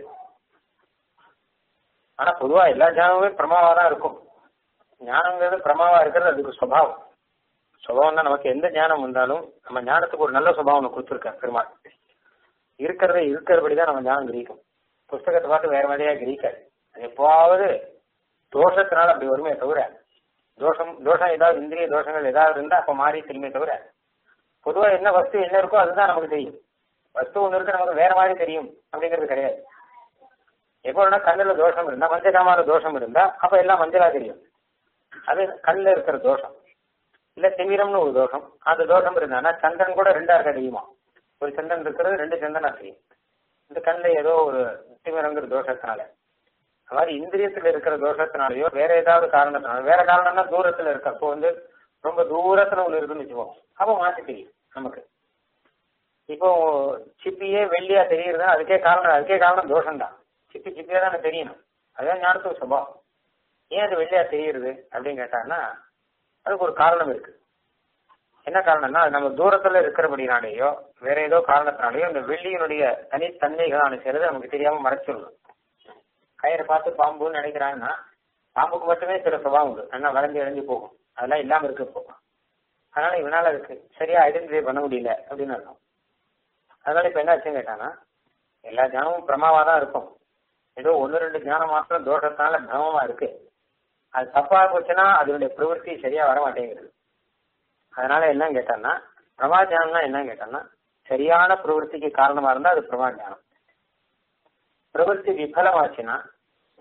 ஆனா பொதுவா எல்லா ஞானமுமே பிரமாவா தான் இருக்கும் ஞானங்கிறது பிரமாவா இருக்கிறது அதுக்கு சுபாவம் சுபாவம் தான் நமக்கு எந்த ஞானம் வந்தாலும் நம்ம ஞானத்துக்கு ஒரு நல்ல சுபாவம் ஒன்று கொடுத்துருக்கார் பெருமாள் இருக்கிறத இருக்கிறபடி தான் நம்ம ஞானம் கிரகிக்கும் புஸ்தகத்தை பார்த்து வேற மாதிரியா கிரகிக்காது அது எப்போவாவது தோஷத்தினால அப்படி வருமே தவிர தோஷம் தோஷம் ஏதாவது இந்திரிய தோஷங்கள் ஏதாவது இருந்தா அப்ப மாறி திரும்பி தவிர பொதுவா என்ன வஸ்து என்ன இருக்கோ அதுதான் நமக்கு தெரியும் வஸ்து ஒண்ணு இருக்கு நமக்கு வேற மாதிரி தெரியும் அப்படிங்கிறது கிடையாது எப்போ வேணா கண்ணுல தோஷம் இருந்தா மஞ்சள் தோஷம் இருந்தா அப்ப எல்லாம் மஞ்சளா தெரியும் அது கண்ணுல இருக்கிற தோஷம் இல்ல திமிரம்னு ஒரு தோஷம் அந்த தோஷம் இருந்தானா சந்திரன் கூட ரெண்டா இருக்க தெரியுமா ஒரு சந்திரன் இருக்கிறது ரெண்டு சந்திரனா தெரியும் இந்த கண்ணுல ஏதோ ஒரு திமிரங்கிற தோஷத்தினால அது மாதிரி இந்திரியத்துல இருக்கிற தோஷத்தினாலயோ வேற ஏதாவது காரணத்தினால வேற காரணம்னா தூரத்துல இருக்க அப்போ வந்து ரொம்ப தூரத்துல ஒண்ணு இருக்குன்னு வச்சுக்கோங்க அப்போ மாத்தி தெரியும் நமக்கு இப்போ சிப்பியே வெள்ளியா தெரியுதுன்னா அதுக்கே காரணம் அதுக்கே காரணம் தோஷம் தான் சிப்பி சிப்பியா தான் தெரியணும் அதுதான் ஞானத்துக்கு சுபாவம் ஏன் அது வெள்ளையா தெரியுது அப்படின்னு கேட்டாங்கன்னா அதுக்கு ஒரு காரணம் இருக்கு என்ன காரணம்னா அது நம்ம தூரத்துல இருக்கிறபடினாலேயோ வேற ஏதோ காரணத்தினாலேயோ இந்த வெள்ளியினுடைய தனித்தன்மைகளான சேர்ந்து நமக்கு தெரியாம மறைச்சிடணும் கயிறை பார்த்து பாம்புன்னு நினைக்கிறாங்கன்னா பாம்புக்கு மட்டுமே சில சுபாவம் உண்டு நல்லா வளைஞ்சு இழஞ்சு போகும் அதெல்லாம் இல்லாம இருக்கு இப்போ அதனால இவனால இருக்கு சரியா ஐடென்டிஃபை பண்ண முடியல அப்படின்னு அர்த்தம் அதனால இப்ப என்ன ஆச்சுன்னு கேட்டானா எல்லா ஞானமும் பிரமாவா தான் இருக்கும் ஏதோ ஒன்னு ரெண்டு ஞானம் மாத்திரம் தோஷத்தினால பிரமமா இருக்கு அது தப்பா போச்சுன்னா அதனுடைய பிரவೃத்தி சரியா வர மாட்டேங்குது அதனால என்ன கேட்டான்னா பிரமா ஞானம்னா என்ன கேட்டான்னா சரியான பிரவೃத்திக்கு காரணமா இருந்தா அது பிரமா ஞானம் பிரவೃத்தி விபலமாச்சுன்னா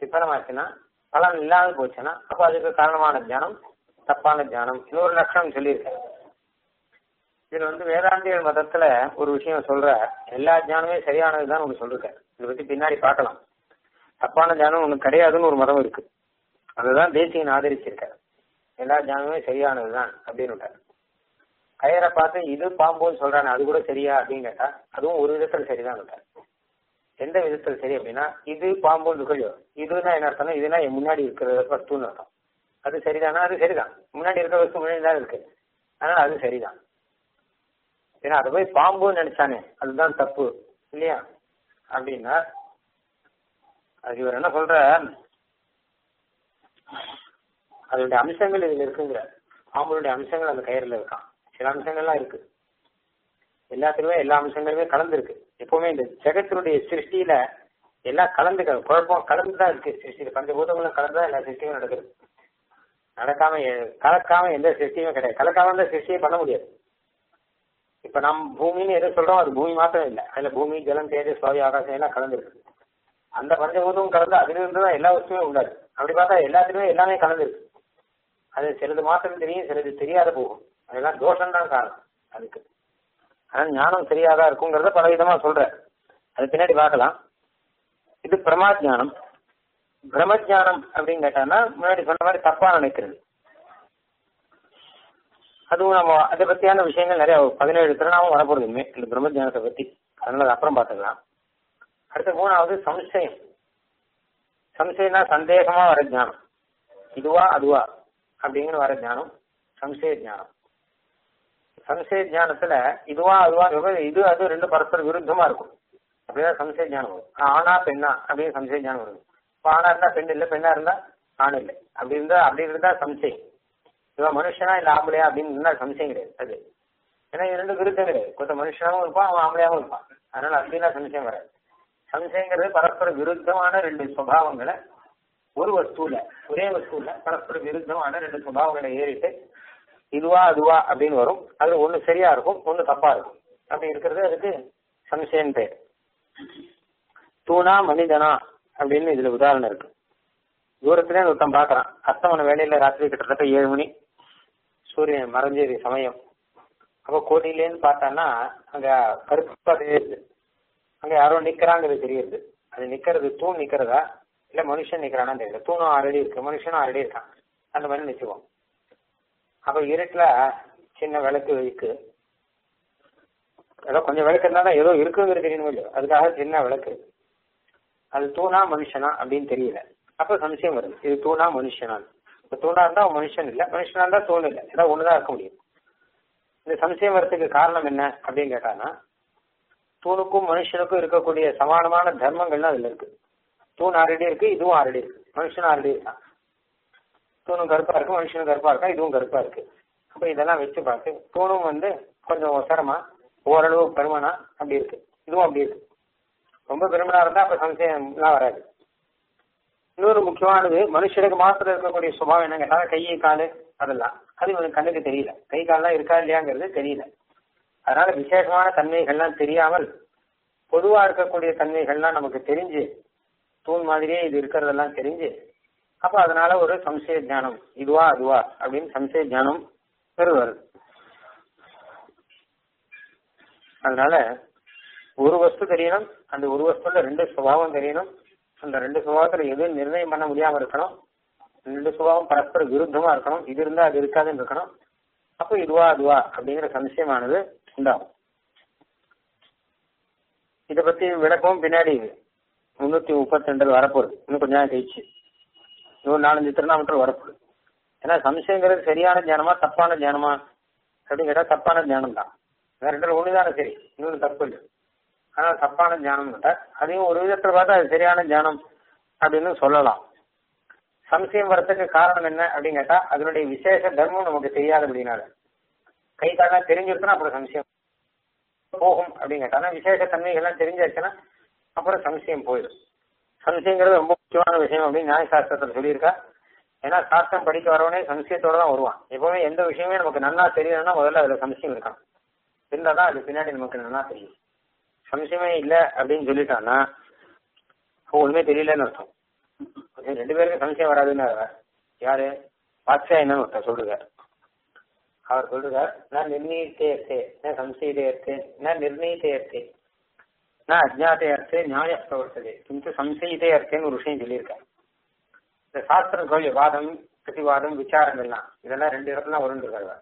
விபரமாச்சுன்னா பலன் இல்லாத போச்சுன்னா அப்ப அதுக்கு காரணமான தியானம் தப்பான தியானம் இன்னொரு லட்சணம் சொல்லியிருக்கேன் இதுல வந்து வேதாந்தியல் மதத்துல ஒரு விஷயம் சொல்ற எல்லா தியானமே சரியானதுதான் ஒன்று சொல்லிருக்காரு இதை பத்தி பின்னாடி பார்க்கலாம் தப்பான தியானம் ஒண்ணு கிடையாதுன்னு ஒரு மதம் இருக்கு அதுதான் தேசியன் ஆதரிச்சிருக்காரு எல்லா தியானமே சரியானதுதான் அப்படின்னு விட்டாரு கயரை பார்த்து இது பாம்புன்னு சொல்றானே அது கூட சரியா அப்படின்னு கேட்டா அதுவும் ஒரு விதத்துல சரிதான் விட்டார் எந்த விதத்துல சரி அப்படின்னா இது பாம்புன்னு இருக்கோ இதுனா என்ன அர்த்தம்னா இதுனா என் முன்னாடி இருக்கிற வஸ்துன்னு அர்த்தம் அது சரிதானா அது சரிதான் முன்னாடி இருக்கிற வஸ்து முன்னாடி தான் இருக்கு அதனால அது சரிதான் ஏன்னா அதை போய் பாம்புன்னு நினைச்சானே அதுதான் தப்பு இல்லையா அப்படின்னா அது இவர் என்ன சொல்ற அதனுடைய அம்சங்கள் இதுல இருக்குங்கிற பாம்புடைய அம்சங்கள் அந்த கயிறுல இருக்கான் சில அம்சங்கள்லாம் இருக்கு எல்லாத்துலயுமே எல்லா அம்சங்களுமே கலந்துருக்கு எப்பவுமே இந்த ஜெகத்தினுடைய சிருஷ்டியில எல்லாம் கலந்து குழப்பம் கலந்துதான் இருக்கு சிருஷ்டியில பஞ்சபூதங்களும் கலந்துதான் எல்லா சிருஷ்டியும் நடக்குது நடக்காம எ- கலக்காம எந்த சிருஷ்டியுமே கிடையாது கலக்காம எந்த சிருஷ்டியை பண்ண முடியாது இப்ப நம் பூமின்னு எது சொல்றோம் அது பூமி மாத்திரம் இல்ல அதுல பூமி ஜலம் தேஜஸ் வாயு ஆகாசம் எல்லாம் கலந்துருக்கு அந்த பஞ்சபூதமும் கலந்து அதிலிருந்து தான் எல்லா வஸ்துமே உண்டாது அப்படி பார்த்தா எல்லாத்துலயுமே எல்லாமே கலந்துருக்கு அது சிலது மாத்திரம் தெரியும் சிலது தெரியாத போகும் அதெல்லாம் தோஷம் தான் காரணம் அதுக்கு ஆனா ஞானம் சரியாதான் இருக்குங்கிறத பல விதமா சொல்றேன் அது பின்னாடி பார்க்கலாம் இது பிரமாஜானம் பிரம்மஜானம் அப்படின்னு கேட்டான்னா முன்னாடி சொன்ன மாதிரி தப்பா நினைக்கிறது அதுவும் நம்ம அதை பத்தியான விஷயங்கள் நிறைய பதினேழு திருநாவும் வரப்போறது இனிமே இந்த பிரம்மஜானத்தை பத்தி அதனால அது அப்புறம் பார்த்துக்கலாம் அடுத்த மூணாவது சம்சயம் சம்சயம்னா சந்தேகமா வர ஞானம் இதுவா அதுவா அப்படிங்கிற வர ஞானம் சம்சய ஞானம் சம்சய ஞானத்துல இதுவா அதுவா இது அது ரெண்டு பரஸ்பர விருத்தமா இருக்கும் அப்படிதான் சம்சய ஞானம் வரும் ஆனா பெண்ணா அப்படின்னு சம்சய ஞானம் வரும் இப்ப ஆணா இருந்தா பெண் இல்ல பெண்ணா இருந்தா ஆண் இல்லை அப்படி இருந்தா அப்படி இருந்தா சம்சயம் இவன் மனுஷனா இல்ல ஆம்பளையா அப்படின்னு இருந்தா சம்சயம் கிடையாது அது ஏன்னா இது ரெண்டு விருத்தம் கிடையாது கொஞ்சம் மனுஷனாவும் இருப்பான் அவன் ஆம்பளையாவும் இருப்பான் அதனால அப்படின்னா சம்சயம் வராது சம்சயங்கிறது பரஸ்பர விருத்தமான ரெண்டு சுபாவங்களை ஒரு வஸ்துல ஒரே வஸ்துல பரஸ்பர விருத்தமான ரெண்டு சுபாவங்களை ஏறிட்டு இதுவா அதுவா அப்படின்னு வரும் அது ஒண்ணு சரியா இருக்கும் ஒண்ணு தப்பா இருக்கும் அப்படி இருக்கிறது அதுக்கு சம்சயன் பேர் தூணா மனிதனா அப்படின்னு இதுல உதாரணம் இருக்கு தூரத்துல ஒருத்தன் பாக்குறான் அஸ்தமன வேலையில ராத்திரி கிட்டத்தட்ட ஏழு மணி சூரியன் மறைஞ்சேரி சமயம் அப்ப கோடியிலேன்னு பார்த்தான்னா அங்க கருப்பா தெரியுது அங்க யாரோ நிக்கிறாங்கிறது தெரியுது அது நிக்கிறது தூண் நிக்கிறதா இல்ல மனுஷன் நிக்கிறானா தெரியல தூணும் ஆல்ரெடி இருக்கு மனுஷனும் ஆல்ரெடி இருக்கான் அந்த மாதிரி நிச்சுவோம் அப்ப இருட்டுல சின்ன விளக்கு இருக்கு ஏதோ கொஞ்சம் விளக்கு இருந்தா தான் ஏதோ இருக்குங்கிறது தெரியணும் இல்லையோ அதுக்காக சின்ன விளக்கு அது தூணா மனுஷனா அப்படின்னு தெரியல அப்ப சம்சயம் வருது இது தூணா மனுஷனா இப்ப தூணா இருந்தா அவன் மனுஷன் இல்ல மனுஷனா இருந்தா தூண் இல்ல ஏதாவது ஒண்ணுதான் இருக்க முடியும் இந்த சம்சயம் வரத்துக்கு காரணம் என்ன அப்படின்னு கேட்டானா தூணுக்கும் மனுஷனுக்கும் இருக்கக்கூடிய சமானமான தர்மங்கள்லாம் அதுல இருக்கு தூண் ஆல்ரெடி இருக்கு இதுவும் ஆல்ரெடி இருக்கு மனுஷனும் ஆல்ரெடி இருக்கான் தூணும் கருப்பா இருக்கு மனுஷனும் கருப்பா இருக்கா இதுவும் கருப்பா இருக்கு அப்ப இதெல்லாம் வச்சு பார்த்து தூணும் வந்து கொஞ்சம் ஒசரமா ஓரளவு பெருமனா அப்படி இருக்கு இதுவும் அப்படி இருக்கு ரொம்ப பெருமனா இருந்தா அப்ப சம்சயம்லாம் வராது இன்னொரு முக்கியமானது மனுஷனுக்கு மாத்திரம் இருக்கக்கூடிய சுபாவம் என்ன கேட்டா கை காலு அதெல்லாம் அது இவனுக்கு கண்ணுக்கு தெரியல கை கால்லாம் இருக்கா இல்லையாங்கிறது தெரியல அதனால விசேஷமான தன்மைகள்லாம் தெரியாமல் பொதுவா இருக்கக்கூடிய தன்மைகள்லாம் நமக்கு தெரிஞ்சு தூண் மாதிரியே இது இருக்கிறதெல்லாம் தெரிஞ்சு அப்ப அதனால ஒரு சம்சய ஞானம் இதுவா அதுவா அப்படின்னு சம்சய ஞானம் பெரு வருது அதனால ஒரு வஸ்து தெரியணும் அந்த ஒரு வஸ்துல ரெண்டு சுபாவம் தெரியணும் அந்த ரெண்டு சுபாவத்துல எதுவும் நிர்ணயம் பண்ண முடியாம இருக்கணும் ரெண்டு சுபாவம் பரஸ்பர விருத்தமா இருக்கணும் இது இருந்தா அது இருக்காதுன்னு இருக்கணும் அப்போ இதுவா அதுவா அப்படிங்கிற சம்சயமானது உண்டாகும் இத பத்தி விளக்கமும் பின்னாடி முன்னூத்தி முப்பத்தி ரெண்டுல வரப்போகுது இன்னும் கொஞ்ச நேரம் கழிச்சு இன்னொரு நாலஞ்சு திருநாமத்தில் வரப்போகுது ஏன்னா சம்சயங்கிறது சரியான ஞானமா தப்பான ஞானமா அப்படின்னு கேட்டா தப்பான ஞானம் தான் ரெண்டு ஒண்ணுதானே சரி இன்னொரு தப்பு இல்லை ஆனா தப்பான ஞானம் கேட்டா அதையும் ஒரு விதத்துல பார்த்தா அது சரியான ஞானம் அப்படின்னு சொல்லலாம் சம்சயம் வரத்துக்கு காரணம் என்ன அப்படின்னு கேட்டா அதனுடைய விசேஷ தர்மம் நமக்கு தெரியாது அப்படின்னால கை காலா தெரிஞ்சிருச்சுன்னா அப்புறம் சம்சயம் போகும் அப்படின்னு கேட்டா ஆனா விசேஷ தன்மைகள்லாம் தெரிஞ்சாச்சுன்னா அப்புறம் சம்சயம் போயிடும் சம்சயங்கிறது ரொம்ப முக்கியமான விஷயம் அப்படின்னு நியாய சாஸ்திரத்துல சொல்லியிருக்கா ஏன்னா சாஸ்திரம் படிக்க வரவனே சம்சயத்தோட தான் வருவான் எப்பவுமே எந்த விஷயமே நமக்கு நல்லா தெரியணும்னா முதல்ல அதுல சம்சயம் இருக்கணும் இருந்தாதான் அது பின்னாடி நமக்கு நல்லா தெரியும் சம்சயமே இல்லை அப்படின்னு சொல்லிட்டான்னா ஒண்ணுமே தெரியலன்னு அர்த்தம் அது ரெண்டு பேருக்கும் சம்சயம் வராதுன்னு யாரு வாத்சாயனன்னு ஒருத்தர் சொல்றார் அவர் சொல்றார் நான் நிர்ணயித்தே அர்த்தே நான் சம்சயதே அர்த்தே நான் நிர்ணயித்தே அர்த்தே நான் அஜாத்தே அர்த்தே நியாய பிரவர்த்ததே கிந்து சம்சயிதே அர்த்தேன்னு ஒரு விஷயம் சொல்லியிருக்கார் இந்த சாஸ்திரம் சொல்லி வாதம் பிரதிவாதம் விசாரங்கள்லாம் இதெல்லாம் ரெண்டு இடத்துல வரும் இருக்காரு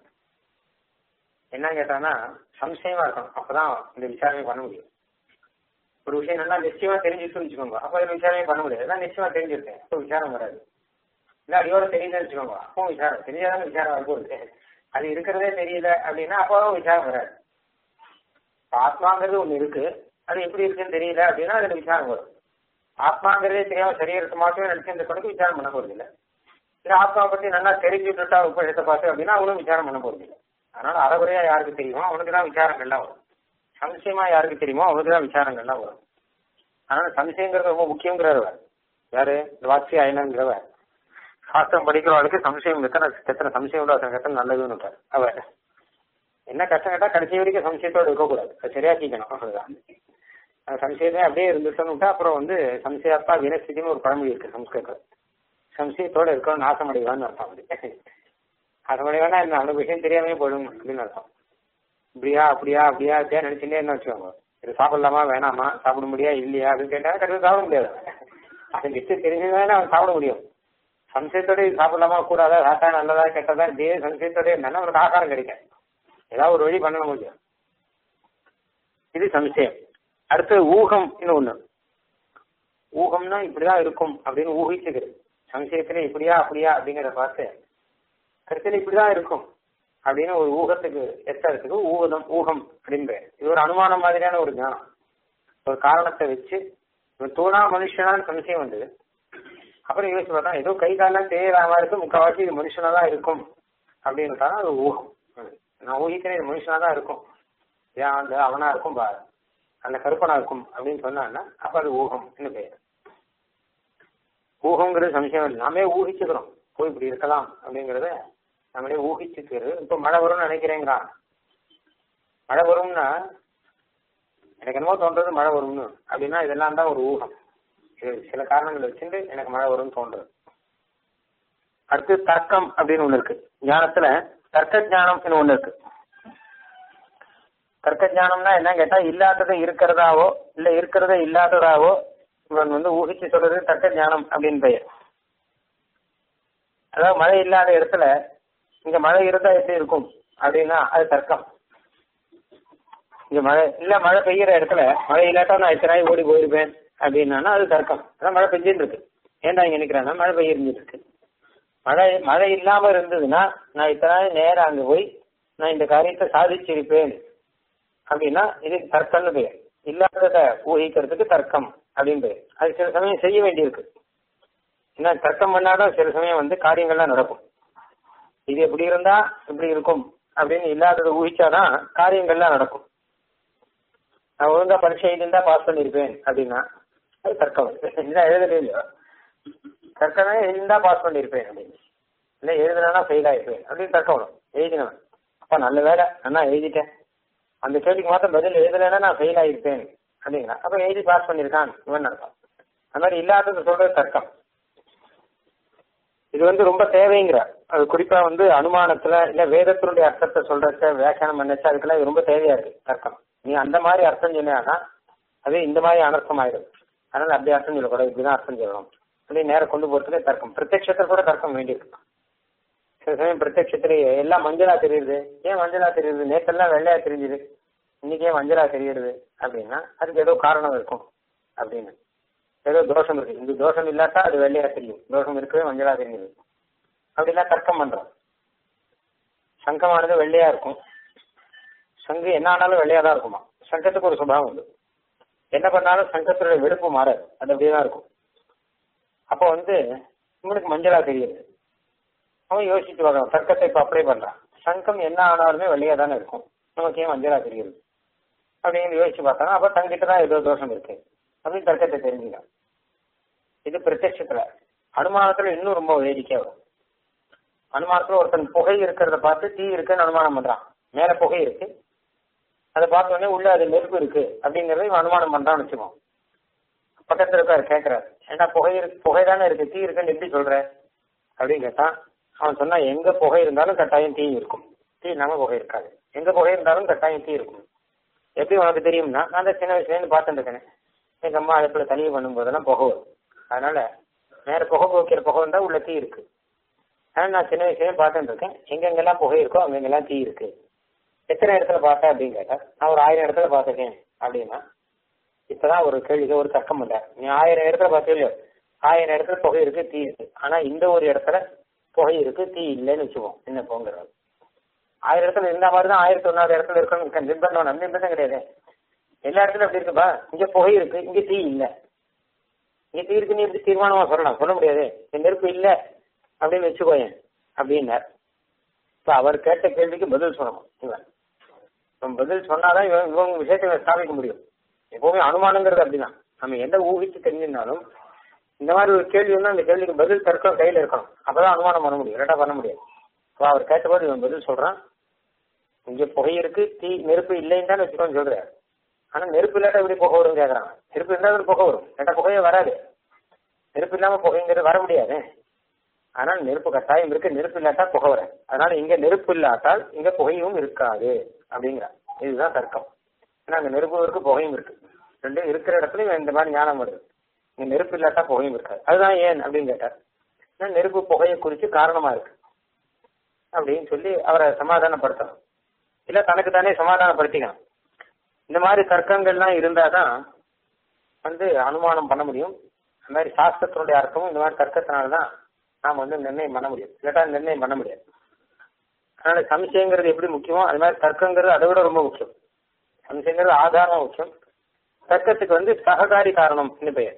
என்ன கேட்டான்னா சம்சயமா இருக்கணும் அப்பதான் இந்த விசாரணை பண்ண முடியும் ஒரு விஷயம் நல்லா நிச்சயமா தெரிஞ்சுட்டு வச்சுக்கோங்க அப்ப அதுல விசாரணை பண்ண முடியாது எல்லாம் நிச்சயமா தெரிஞ்சிருக்கேன் அப்போ விசாரம் வராது இல்ல அடியோட தெரியுதுன்னு வச்சுக்கோங்க அப்போ விசாரம் தெரியாதான விசாரம் வரப்போகுது அது இருக்கிறதே தெரியல அப்படின்னா அப்போ விசாரம் வராது ஆத்மாங்கிறது ஒண்ணு இருக்கு அது எப்படி இருக்குன்னு தெரியல அப்படின்னா அதுல விசாரம் வரும் ஆத்மாங்கிறதே தெரியாம சரீரத்தை மாத்திரம் நினைச்சு இந்த கணக்கு விசாரம் பண்ண போறது இல்லை இல்ல ஆத்மா பத்தி நல்லா தெரிஞ்சுட்டா உபநிஷத்தை பார்த்து அப்படின்னா அவனும் விசாரம் பண்ண போறது இல்லை அதனால அறகுறையா யாருக்கு தெரியுமோ அவனுக்கு தான் விசாரங்கள்லாம் வரும் சம்சயமா யாருக்கு தெரியுமோ அவனுக்கு தான் விசாரங்கள்லாம் வரும் அதனால சம்சயங்கிறது ரொம்ப முக்கியங்கிறவர் யாரு வாட்சி அயனங்கிறவர் சாஸ்திரம் படிக்கிறவளுக்கு சம்சயம் எத்தனை எத்தனை சம்சயம் உள்ள அத்தனை எத்தனை நல்லதுன்னு விட்டார் அவர் என்ன கஷ்டம் கேட்டா கடைசி வரைக்கும் சம்சயத்தோடு இருக்கக்கூடாது அது சரியாக்கிக்கணும் அவ்வளவுதான் அந்த சம்சயமே அப்படியே இருந்துச்சுன்னு விட்டா அப்புறம் வந்து சம்சயாத்தா வினஸ்தின்னு ஒரு பழமொழி இருக்கு சம்ஸ்கிருதம் சம்சயத்தோட இருக்கணும் நாசமடைவான்னு அர்த்தம் அப்படி நாசமடைவானா என்ன அந்த விஷயம் தெரியாமே போயிடும் அப்படின்னு அர்த்தம் இப்படியா அப்படியா அப்படியா அப்படியா நினைச்சுட்டே என்ன வச்சுக்கோங்க இது சாப்பிடலாமா வேணாமா சாப்பிட முடியா இல்லையா அப்படின்னு கேட்டா கடைசி சாப்பிட முடியாது அது லிஸ்ட் தெரிஞ்சதுதானே அவன் சாப்பிட முடியும் சம்சயத்தோட இது சாப்பிடலாமா கூடாதா சாப்பிட்டா நல்லதா கெட்டதா இதே சம்சயத்தோட இருந்தாலும் அவனுக்கு ஆகாரம் கிடைக்கும் ஏதாவது ஒரு வழி பண்ண முடியும் இது சம்சயம் அடுத்து ஊகம் இன்னும் ஒண்ணு ஊகம்னா இப்படிதான் இருக்கும் அப்படின்னு ஊகிச்சுக்கிறது சம்சயத்துல இப்படியா அப்படியா அப்படிங்கிறத பார்த்து கருத்துல இப்படிதான் இருக்கும் அப்படின்னு ஒரு ஊகத்துக்கு எத்தறதுக்கு ஊகம் ஊகம் அப்படின்னு இது ஒரு அனுமானம் மாதிரியான ஒரு ஞானம் ஒரு காரணத்தை வச்சு இவன் தூணா மனுஷனான்னு சம்சயம் வந்தது அப்புறம் யோசிச்சு பார்த்தா ஏதோ கை காலம் தெரியலாம இருக்கு முக்கால்வாசி இது மனுஷனா தான் இருக்கும் அப்படின்னு அது ஊகம் நான் ஊகிக்கிறேன் இது மனுஷனா தான் இருக்கும் ஏன் அந்த அவனா இருக்கும் பாரு அந்த கருப்பனா இருக்கும் அப்படின்னு சொன்னான்னா அப்ப அது ஊகம் என்ன பெயர் ஊகங்கிறது சம்சயம் இல்லை நாமே ஊகிச்சுக்கிறோம் போய் இப்படி இருக்கலாம் அப்படிங்கறத நம்மளே ஊகிச்சுக்கிறது இப்ப மழை வரும்னு நினைக்கிறேங்கிறான் மழை வரும்னா எனக்கு என்னமோ தோன்றது மழை வரும்னு அப்படின்னா இதெல்லாம் தான் ஒரு ஊகம் இது சில காரணங்கள் வச்சுட்டு எனக்கு மழை வரும்னு தோன்றது அடுத்து தர்க்கம் அப்படின்னு ஒண்ணு இருக்கு ஞானத்துல தர்க்க ஞானம் ஒண்ணு இருக்கு தர்க்க ஞானம்னா என்ன கேட்டா இல்லாததை இருக்கிறதாவோ இல்ல இருக்கிறத இல்லாததாவோ இவன் வந்து ஊகிச்சு சொல்றது தர்க்க ஞானம் அப்படின்னு பெயர் அதாவது மழை இல்லாத இடத்துல இங்க மழை இருந்தா எப்படி இருக்கும் அப்படின்னா அது தர்க்கம் இங்க மழை இல்ல மழை பெய்யற இடத்துல மழை இல்லாட்டா நான் இத்தனை நாள் ஓடி போயிருப்பேன் அப்படின்னா அது தர்க்கம் அதான் மழை பெஞ்சின்னு இருக்கு ஏன்டா இங்க நிக்கிறேன்னா மழை பெய்யிருந்துட்டு இருக்கு மழை மழை இல்லாம இருந்ததுன்னா நான் இத்தனை நாள் நேரம் அங்க போய் நான் இந்த காரியத்தை சாதிச்சிருப்பேன் அப்படின்னா இது தர்க்கம்னு பெயர் இல்லாதத ஊகிக்கிறதுக்கு தர்க்கம் அப்படின்னு பெயர் அது சில சமயம் செய்ய வேண்டியிருக்கு ஏன்னா தர்க்கம் பண்ணாதான் சில சமயம் வந்து காரியங்கள்லாம் நடக்கும் இது எப்படி இருந்தா இப்படி இருக்கும் அப்படின்னு இல்லாததை ஊகிச்சாதான் காரியங்கள்லாம் நடக்கும் நான் ஒழுங்கா பரீட்சை எழுதிருந்தா பாஸ் பண்ணிருப்பேன் அப்படின்னா அது தர்க்கம் இல்லை எழுதவே இல்லையோ தர்க்கமே எழுதிருந்தா பாஸ் பண்ணிருப்பேன் அப்படின்னு இல்லை எழுதுனா ஃபெயில் ஆயிருப்பேன் அப்படின்னு தர்க்கம் வரும் எழுதினவன் அப்ப நல்ல வேலை நான் எழுதிட்டேன் அந்த கேள்விக்கு மாத்திரம் பதில் எழுதலைன்னா நான் ஃபெயில் ஆயிருப்பேன் அப்படிங்களா அப்ப எழுதி பாஸ் பண்ணிருக்கான் இவன் அர்த்தம் அந்த மாதிரி இல்லாதது சொல்றது தர்க்கம் இது வந்து ரொம்ப தேவைங்கிற அது குறிப்பா வந்து அனுமானத்துல இல்ல வேதத்தினுடைய அர்த்தத்தை சொல்றத வியாக்கியானம் பண்ணச்சா அதுக்கெல்லாம் இது ரொம்ப தேவையா இருக்கு தர்க்கம் நீ அந்த மாதிரி அர்த்தம் சொன்னா அது இந்த மாதிரி அனர்த்தம் ஆயிடும் அதனால அப்படி அர்த்தம் சொல்லக்கூடாது இப்படிதான் அர்த்தம் சொல்லணும் அப்படி நேரம் கொண்டு போறதுக்கு தர்க்கம் பிரத்யட்சத்தில் கூட தர்க்கம் வேண்டியிருக்கு சில சமயம் பிரத்யட்சத்துல எல்லாம் மஞ்சளா தெரியுது ஏன் மஞ்சளா தெரியுது நேத்தெல்லாம் வெள்ளையா தெரிஞ்சுது இன்னைக்கு ஏன் மஞ்சளா தெரியுது அப்படின்னா அதுக்கு ஏதோ காரணம் இருக்கும் அப்படின்னு ஏதோ தோஷம் இருக்கு இந்த தோஷம் இல்லாட்டா அது வெள்ளையா தெரியும் தோஷம் இருக்கவே மஞ்சளா தெரியுது அப்படிலாம் தர்க்கம் பண்றோம் சங்கமானது வெள்ளையா இருக்கும் சங்கு என்ன ஆனாலும் வெள்ளையா தான் இருக்குமா சங்கத்துக்கு ஒரு சுபாவம் உண்டு என்ன பண்ணாலும் சங்கத்தோட வெறுப்பு மாறாது அது அப்படியே தான் இருக்கும் அப்போ வந்து உங்களுக்கு மஞ்சளா தெரியுது அவன் யோசிச்சு பார்க்கலாம் தர்க்கத்தை இப்ப அப்ளை பண்றான் சங்கம் என்ன ஆனாலுமே வெள்ளையா தானே இருக்கும் நமக்கு ஏன் மஞ்சளா தெரியுது அப்படின்னு யோசிச்சு பார்த்தாங்க அப்ப தங்கிட்ட தான் ஏதோ தோஷம் இருக்கு அப்படின்னு தர்க்கத்தை தெரிஞ்சுக்கலாம் இது பிரத்யட்சத்துல அனுமானத்துல இன்னும் ரொம்ப வேடிக்கையா வரும் அனுமானத்துல ஒருத்தன் புகை இருக்கிறத பார்த்து தீ இருக்குன்னு அனுமானம் பண்றான் மேல புகை இருக்கு அதை பார்த்த உடனே உள்ள அது நெருப்பு இருக்கு அப்படிங்கறத இவன் அனுமானம் பண்றான்னு வச்சுக்கோம் பக்கத்துல இருக்காரு கேட்கிறாரு ஏன்னா புகை இருக்கு புகை தானே இருக்கு தீ இருக்குன்னு எப்படி சொல்ற அப்படின்னு கேட்டான் அவன் சொன்னா எங்க புகை இருந்தாலும் கட்டாயம் தீ இருக்கும் தீ இல்லாம புகை இருக்காது எங்க புகை இருந்தாலும் கட்டாயம் தீ இருக்கும் எப்படி உனக்கு தெரியும்னா நான் தான் சின்ன வயசுல இருந்து பார்த்துட்டு இருக்கேன் எங்க அம்மா அடுப்புல தனியை பண்ணும் போதெல்லாம் புகை வரும் அதனால நேர புகை போக்கிற புகை வந்தா உள்ள தீ இருக்கு ஆனா நான் சின்ன வயசுல பார்த்துட்டு இருக்கேன் எங்கெங்கெல்லாம் புகை இருக்கோ அங்கெங்கெல்லாம் தீ இருக்கு எத்தனை இடத்துல பார்த்தேன் அப்படின்னு கேட்டா நான் ஒரு ஆயிரம் இடத்துல பார்த்துருக்கேன் அப்படின்னா இப்பதான் ஒரு கேள்விக்கு ஒரு தர்க்கம் பண்ற நீ ஆயிரம் இடத்துல பார்த்தீங்களோ ஆயிரம் இடத்துல புகை இருக்கு தீ இருக்கு ஆனா இந்த ஒரு இடத்துல புகை இருக்கு தீ இல்லைன்னு வச்சுப்போம் என்ன போங்கிறது ஆயிரம் இடத்துல இருந்த மாதிரி தான் ஆயிரத்தி ஒன்னாவது இடத்துல இருக்கணும் நிர்பந்தம் நம்ம நிர்பந்தம் கிடையாது எல்லா இடத்துலயும் அப்படி இருக்குப்பா இங்க புகை இருக்கு இங்க தீ இல்ல இங்க தீ இருக்குன்னு எப்படி தீர்மானமா சொல்லலாம் சொல்ல முடியாது இந்த நெருப்பு இல்ல அப்படின்னு வச்சுக்கோயேன் அப்படின்னார் இப்ப அவர் கேட்ட கேள்விக்கு பதில் சொல்லணும் இவன் இவன் பதில் சொன்னாதான் இவன் இவங்க விஷயத்தை ஸ்தாபிக்க முடியும் எப்பவுமே அனுமானங்கிறது அப்படிதான் நம்ம எந்த ஊகிச்சு தெரிஞ்சிருந்தாலும் இந்த மாதிரி ஒரு கேள்வி வந்து அந்த கேள்விக்கு பதில் தர்க்கம் கையில இருக்கணும் அப்பதான் அனுமானம் பண்ண முடியும் இல்லாட்டா பண்ண முடியாது இப்போ அவர் கேட்டபோது இவன் பதில் சொல்றான் இங்க புகை இருக்கு தீ நெருப்பு இல்லைன்னு தான் வச்சுக்கோன்னு சொல்றாரு ஆனா நெருப்பு இல்லாட்டா எப்படி புகை வரும் கேக்குறான் நெருப்பு இருந்தாலும் புகை வரும் இல்லாட்டா புகையே வராது நெருப்பு இல்லாம புகைங்கிறது வர முடியாது ஆனால் நெருப்பு கட்டாயம் இருக்கு நெருப்பு இல்லாட்டா புகை வராது அதனால இங்க நெருப்பு இல்லாட்டால் இங்க புகையும் இருக்காது அப்படிங்கிறார் இதுதான் தர்க்கம் ஏன்னா அங்க நெருப்பும் இருக்கு புகையும் இருக்கு ரெண்டும் இருக்கிற இடத்துல இந்த மாதிரி ஞானம் வருது இங்க நெருப்பு இல்லாட்டா புகையும் இருக்காது அதுதான் ஏன் அப்படின்னு கேட்டார் ஏன்னா நெருப்பு புகையை குறித்து காரணமா இருக்கு அப்படின்னு சொல்லி அவரை சமாதானப்படுத்தணும் இல்ல தனக்கு தானே சமாதானப்படுத்திக்கணும் இந்த மாதிரி தர்க்கங்கள்லாம் இருந்தாதான் வந்து அனுமானம் பண்ண முடியும் அந்த மாதிரி சாஸ்திரத்தினுடைய அர்த்தமும் இந்த மாதிரி தர்க்கத்தினாலதான் நாம வந்து நிர்ணயம் பண்ண முடியும் இல்லாட்டா நிர்ணயம் பண்ண முடியாது அதனால சம்சயங்கிறது எப்படி முக்கியமோ அது மாதிரி தர்க்கங்கிறது அதை விட ரொம்ப முக்கியம் சம்சயங்கிறது ஆதாரம் முக்கியம் தர்க்கத்துக்கு வந்து சககாரி காரணம் பெயர்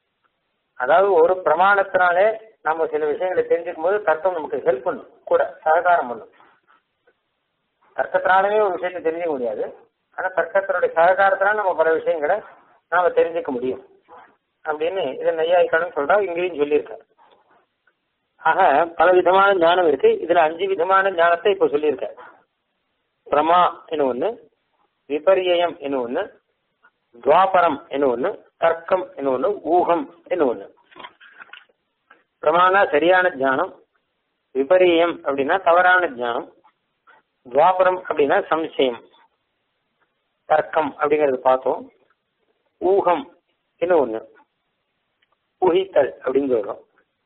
அதாவது ஒரு பிரமாணத்தினாலே நம்ம சில விஷயங்களை தெரிஞ்சுக்கும் போது தர்க்கம் நமக்கு ஹெல்ப் பண்ணும் கூட சககாரம் பண்ணும் தர்க்கத்தினாலுமே ஒரு விஷயத்தை தெரிஞ்சுக்க முடியாது ஆனா தர்க்கத்தினுடைய சககாரத்தினால நம்ம பல விஷயங்களை நாம தெரிஞ்சுக்க முடியும் அப்படின்னு இதை நையாயிக்கணும் சொல்றா இங்கேயும் சொல்லியிருக்காரு ஆக பல விதமான ஞானம் இருக்கு இதுல அஞ்சு விதமான ஞானத்தை இப்ப சொல்லியிருக்காரு பிரமா என்ன ஒண்ணு விபரியம் என்ன ஒண்ணு துவாபரம் என்ன ஒண்ணு தர்க்கம் என்ன ஒண்ணு ஊகம் என்ன ஒண்ணு பிரமாணா சரியான ஞானம் விபரியம் அப்படின்னா தவறான ஞானம் துவாபரம் அப்படின்னா சம்சயம் தர்க்கம் அப்படிங்கறது பார்த்தோம் ஊகம் என்ன ஒண்ணு ஊகித்தல் அப்படின்னு சொல்றோம்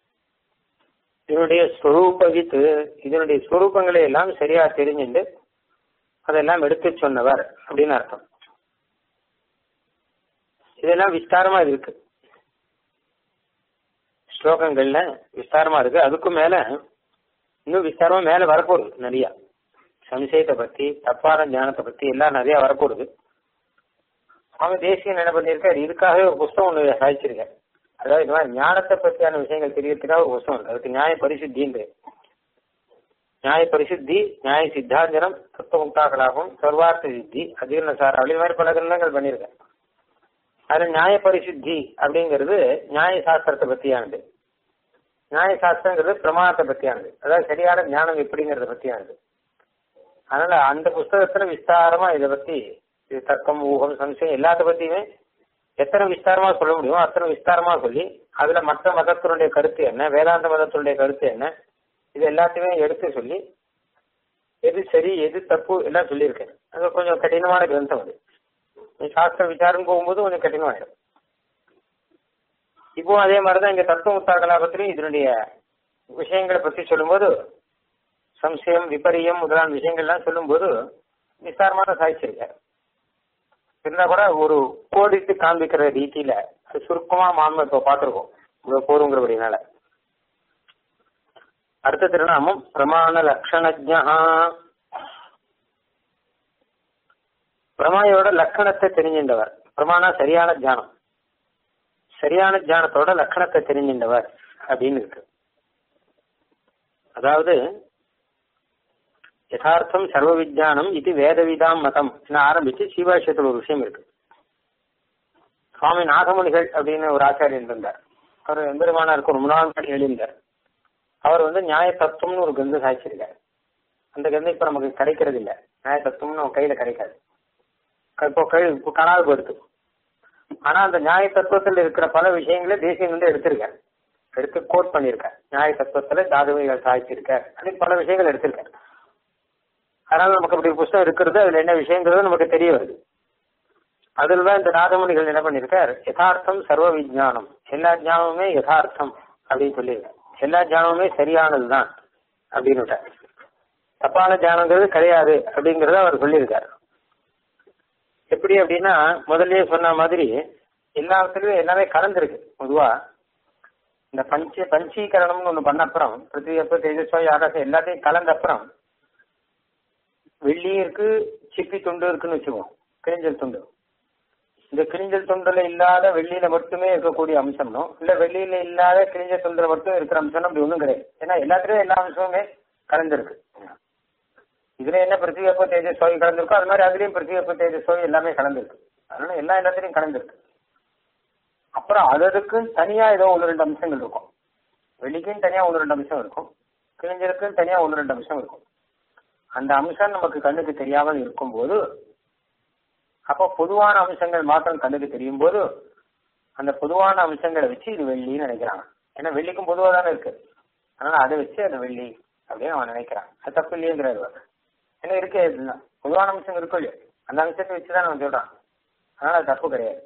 இதனுடைய ஸ்வரூபவித்து இதனுடைய ஸ்வரூபங்களை எல்லாம் சரியா தெரிஞ்சுட்டு அதெல்லாம் எடுத்து சொன்னவர் அப்படின்னு அர்த்தம் இதெல்லாம் விஸ்தாரமா இருக்கு ஸ்லோகங்கள்ல விஸ்தாரமா இருக்கு அதுக்கும் மேல இன்னும் விஸ்தாரமா மேல வரப்போகுது நிறைய சம்சயத்தை பத்தி தப்பான ஞானத்தை பத்தி எல்லாம் நிறைய வரப்போகுது சுவாமி தேசியம் என்ன பண்ணியிருக்காரு இதுக்காகவே ஒரு புஸ்தகம் ஒன்று சாதிச்சிருக்காரு அதாவது இந்த மாதிரி ஞானத்தை பற்றியான விஷயங்கள் தெரியறதுக்காக ஒரு புஸ்தகம் இருக்கு அதுக்கு நியாய பரிசுத்தின்னு நியாய பரிசுத்தி நியாய சித்தாந்தனம் தத்துவ முக்தாக்களாகவும் சர்வார்த்த சித்தி அதீர்ண சார் அப்படி மாதிரி பல கிரந்தங்கள் பண்ணியிருக்கேன் அது நியாய பரிசுத்தி அப்படிங்கிறது நியாய சாஸ்திரத்தை பத்தியானது நியாய சாஸ்திரங்கிறது பிரமாணத்தை பத்தியானது அதாவது சரியான ஞானம் எப்படிங்கறத பத்தியானது அதனால அந்த புஸ்தகத்துல விஸ்தாரமா இதை பத்தி இது தர்க்கம் ஊகம் சம்சயம் எல்லாத்த பத்தியுமே எத்தனை விஸ்தாரமா சொல்ல முடியுமோ அத்தனை விஸ்தாரமா சொல்லி அதுல மற்ற மதத்தினுடைய கருத்து என்ன வேதாந்த மதத்தினுடைய கருத்து என்ன இது எல்லாத்தையுமே எடுத்து சொல்லி எது சரி எது தப்பு எல்லாம் சொல்லியிருக்கேன் அது கொஞ்சம் கடினமான கிரந்தம் அது சாஸ்திர விசாரம் போகும்போது கொஞ்சம் கடினமாயிடும் இப்போ அதே மாதிரிதான் இங்க தத்துவ முத்தாகலாபத்திலையும் இதனுடைய விஷயங்களை பத்தி சொல்லும்போது சம்சயம் விபரியம் முதலான விஷயங்கள்லாம் சொல்லும்போது விஸ்தாரமான சாதிச்சிருக்காரு இருந்தா கூட ஒரு கோடிட்டு காண்பிக்கிற ரீதியில அது சுருக்கமா மாம இப்ப பாத்துருக்கோம் இவ்வளவு போருங்கிறபடினால அடுத்த திருநாமம் பிரமாண லட்சணஜா பிரமாயோட லட்சணத்தை தெரிஞ்சின்றவர் பிரமாணா சரியான தியானம் சரியான தியானத்தோட லட்சணத்தை தெரிஞ்சின்றவர் அப்படின்னு இருக்கு அதாவது யதார்த்தம் சர்வ விஜயானம் இது வேதவிதாம் மதம் ஆரம்பிச்சு சீவாஷயத்தில் ஒரு விஷயம் இருக்கு சுவாமி நாகமணிகள் அப்படின்னு ஒரு ஆச்சாரியன் இருந்தார் அவர் எம்பெருமானாருக்கு ஒரு முன்னாள் படி எழுந்தார் அவர் வந்து நியாய தத்துவம்னு ஒரு கிரந்தம் சாய்ச்சிருக்காரு அந்த கிரந்தம் இப்ப நமக்கு கிடைக்கிறது இல்ல நியாய தத்துவம்னு நம்ம கையில கிடைக்காது இப்போ கை இப்போ காணாது போயிடுது ஆனா அந்த நியாய தத்துவத்தில் இருக்கிற பல விஷயங்களை தேசியம் வந்து எடுத்திருக்கார் எடுத்து கோட் பண்ணியிருக்கார் நியாய தத்துவத்துல தாதுவைகள் சாய்ச்சிருக்கார் அப்படின்னு பல விஷயங்கள் எடுத்திருக்கார் அதனால நமக்கு அப்படி ஒரு புஸ்தகம் இருக்கிறது அதுல என்ன விஷயங்கிறது நமக்கு தெரிய வருது அதுலதான் இந்த நாதமணிகள் என்ன பண்ணிருக்கார் யதார்த்தம் சர்வ விஜயானம் எல்லா ஞானமுமே யதார்த்தம் அப்படின்னு சொல்லியிருக்கார் எல்லா ஞானமுமே சரியானதுதான் அப்படின்னு விட்டார். தப்பான ஞானங்கிறது கிடையாது அப்படிங்கறத அவர் சொல்லியிருக்கார் எப்படி அப்படின்னா முதல்லயே சொன்ன மாதிரி எல்லாத்துலயும் எல்லாமே கலந்துருக்கு பொதுவா இந்த பஞ்ச பஞ்சீகரணம்னு ஒண்ணு பண்ண அப்புறம் பிருத்திவி அப்ப தேஜஸ்வா ஆகாசம் எல்லாத்தையும் கலந்த அப்புறம் வெள்ளி இருக்கு சிப்பி துண்டு இருக்குன்னு வச்சுக்குவோம் கிழிஞ்சல் துண்டு இந்த கிழிஞ்சல் துண்டுல இல்லாத வெள்ளியில மட்டுமே இருக்கக்கூடிய அம்சம்னும் இல்ல வெள்ளியில இல்லாத கிழிஞ்ச துண்டுல மட்டும் இருக்கிற அம்சம் அப்படி ஒண்ணும் கிடையாது ஏன்னா எல்லாத்துலயும் எல்லா அம்சமுமே கலந்துருக்கு இதுல என்ன பிருத்திவி அப்போ தேஜஸ் சோய் கலந்துருக்கோ அது மாதிரி அதுலயும் பிருத்திவி அப்போ தேஜஸ் சோய் எல்லாமே கலந்துருக்கு அதனால எல்லா எல்லாத்துலயும் கலந்துருக்கு அப்புறம் அதற்கும் தனியா ஏதோ ஒன்று ரெண்டு அம்சங்கள் இருக்கும் வெள்ளிக்கும் தனியா ஒன்று ரெண்டு அம்சம் இருக்கும் கிழிஞ்சலுக்கும் தனியா ஒன்று ரெண்டு அம்சம் இருக்கும் அந்த அம்சம் நமக்கு கண்ணுக்கு தெரியாமல் இருக்கும்போது அப்போ பொதுவான அம்சங்கள் மாத்திரம் கண்ணுக்கு தெரியும் போது அந்த பொதுவான அம்சங்களை வச்சு இது வெள்ளின்னு நினைக்கிறாங்க ஏன்னா வெள்ளிக்கும் பொதுவாக தானே இருக்கு அதனால அதை வச்சு அது வெள்ளி அப்படின்னு அவன் நினைக்கிறான் அது தப்பு இல்லையங்கிறாரு அவர். ஏன்னா இருக்கே இதுதான் பொதுவான அம்சம் இருக்கும் இல்லையோ அந்த அம்சத்தை வச்சுதான் அவன் சொல்றான் அதனால அது தப்பு கிடையாது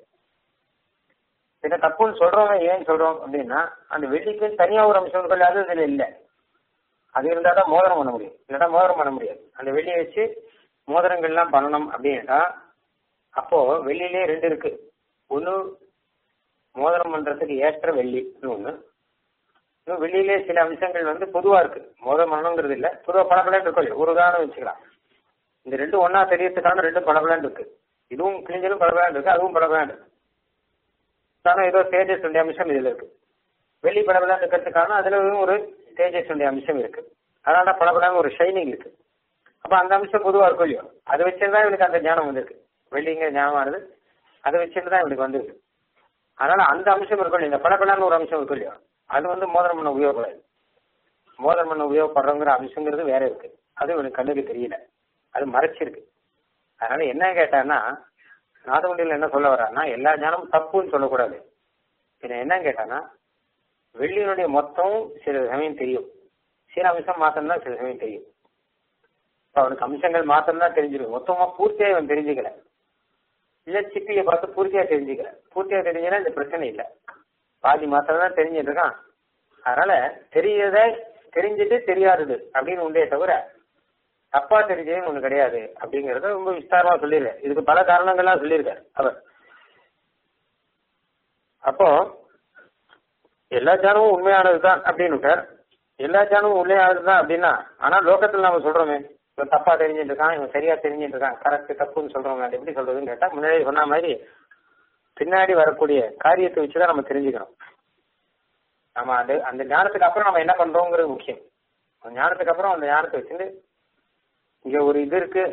இதை தப்புன்னு சொல்றவங்க ஏன் சொல்றோம் அப்படின்னா அந்த வெள்ளிக்கு தனியா ஒரு அம்சம் இருக்கும் அது இதுல இல்லை அது இருந்தா தான் மோதிரம் பண்ண முடியும் இல்லைன்னா மோதிரம் பண்ண முடியாது அந்த வெள்ளியை வச்சு மோதிரங்கள்லாம் பண்ணணும் அப்படின்னா அப்போ வெள்ளியிலே ரெண்டு இருக்கு ஒண்ணு மோதிரம் பண்றதுக்கு ஏற்ற வெள்ளி ஒண்ணு இன்னும் வெள்ளியிலே சில அம்சங்கள் வந்து பொதுவா இருக்கு மோதிரம் பண்ணணுங்கிறது இல்ல பொதுவா பளபளன்னு இருக்கும் இல்லையா? ஒரு உதாரணம் வச்சுக்கலாம் இந்த ரெண்டும் ஒன்னா தெரியறதுக்கான ரெண்டும் பளபளன்னு இருக்கு இதுவும் கிழிஞ்சலும் பளபளன்னு இருக்கு அதுவும் பளபளன்னு இருக்கு ஆனா ஏதோ தேஜஸ் உடைய அம்சம் இதுல இருக்கு வெள்ளி பளபளன்னு இருக்கிறதுக்கான அதுல ஒரு தேஜஸ் உடைய அம்சம் இருக்கு அதனால பளபளன்னு ஒரு ஷைனிங் இருக்கு அப்ப அந்த அம்சம் பொதுவா இருக்கும் இல்லையோ அதை வச்சிருந்தா இவனுக்கு அந்த ஞானம் வந்திருக்கு வெள்ளிங்கிற ஞானமானது அதை வச்சிருந்தா இவனுக்கு வந்திருக்கு அதனால அந்த அம்சம் இருக்கும் இல்லையா? இந்த பளபளன்னு ஒரு அம்சம் இருக்கும் இல்லையோ அது வந்து மோதிரம் பண்ண உபயோகப்படாது மோதிரம் பண்ண உபயோகப்படுறோங்கிற அம்சங்கிறது வேற இருக்கு அது இவனுக்கு கண்ணுக்கு தெரியல அது மறைச்சிருக்கு அதனால என்ன கேட்டான்னா நாதவண்டியில் என்ன சொல்ல வர்றாருன்னா எல்லா ஞானமும் தப்புன்னு சொல்லக்கூடாது பின்ன என்ன கேட்டான்னா வெள்ளியினுடைய மொத்தம் சில சமயம் தெரியும் சில அம்சம் மாத்திரம் தான் சில சமயம் தெரியும் இப்ப அவனுக்கு அம்சங்கள் மாத்திரம் தான் தெரிஞ்சிருக்கும் மொத்தமா பூர்த்தியா இவன் தெரிஞ்சுக்கல இல்ல சிப்பியை பார்த்து பூர்த்தியா தெரிஞ்சுக்கல பூர்த்தியா தெரிஞ்சனா இந்த பிரச்சனை இல்லை பாதி மாத்திரம் தான் தெரிஞ்சிட்டு இருக்கான் அதனால தெரியறத தெரிஞ்சுட்டு தெரியாதது அப்படின்னு உண்டே தவிர தப்பா தெரிஞ்சதுன்னு ஒண்ணு கிடையாது அப்படிங்கறத ரொம்ப விஸ்தாரமா சொல்லியிருக்காரு இதுக்கு பல காரணங்கள்லாம் சொல்லியிருக்காரு அவர் அப்போ எல்லா ஜானமும் உண்மையானதுதான் அப்படின்னு விட்டார். எல்லா ஜானமும் உண்மையானதுதான் அப்படின்னா ஆனா லோகத்துல நாம சொல்றோமே இவன் தப்பா தெரிஞ்சுட்டு இருக்கான் இவன் சரியா தெரிஞ்சுட்டு இருக்கான் கரெக்ட் தப்புன்னு சொல்றவங்க அது எப்படி சொல்றதுன்னு கேட்டா முன்னாடி சொன்ன மாதிரி பின்னாடி வரக்கூடிய காரியத்தை வச்சுதான் நம்ம தெரிஞ்சுக்கணும் நம்ம அது அந்த ஞானத்துக்கு அப்புறம் நம்ம என்ன பண்றோங்கிறது முக்கியம் அந்த ஞானத்துக்கு அப்புறம் அந்த ஞானத்தை வச்சுட்டு இங்க ஒரு இது இருக்கு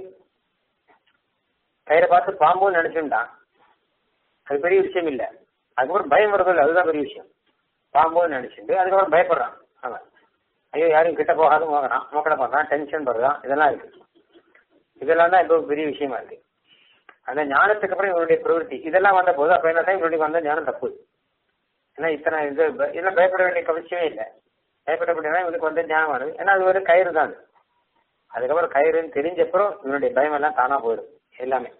கயிறை பார்த்து பாம்புன்னு நினைச்சுட்டான் அது பெரிய விஷயம் இல்ல அதுக்கப்புறம் பயம் வருது அதுதான் பெரிய விஷயம் பாம்புன்னு நினைச்சிட்டு அதுக்கப்புறம் பயப்படுறான் அவன் ஐயோ யாரும் கிட்ட போகாது போகிறான் மோக்கடை பண்றான் டென்ஷன் படுறான் இதெல்லாம் இருக்கு இதெல்லாம் தான் இப்போ பெரிய விஷயமா இருக்கு அந்த ஞானத்துக்கு அப்புறம் இவனுடைய பிரவൃத்தி இதெல்லாம் வந்த போது அப்ப என்ன இவனுடைய வந்த ஞானம் தப்பு ஏன்னா இத்தனை இது ப- இதெல்லாம் பயப்பட வேண்டிய அவசியமே இல்லை பயப்படப்பட்டா இவனுக்கு வந்து ஞானம் வருது ஏன்னா அது ஒரு கயிறு தான் அது. அதுக்கப்புறம் கயிறுன்னு தெரிஞ்சப்புறம் இவனுடைய பயம் எல்லாம் தானா போயிடும் எல்லாமே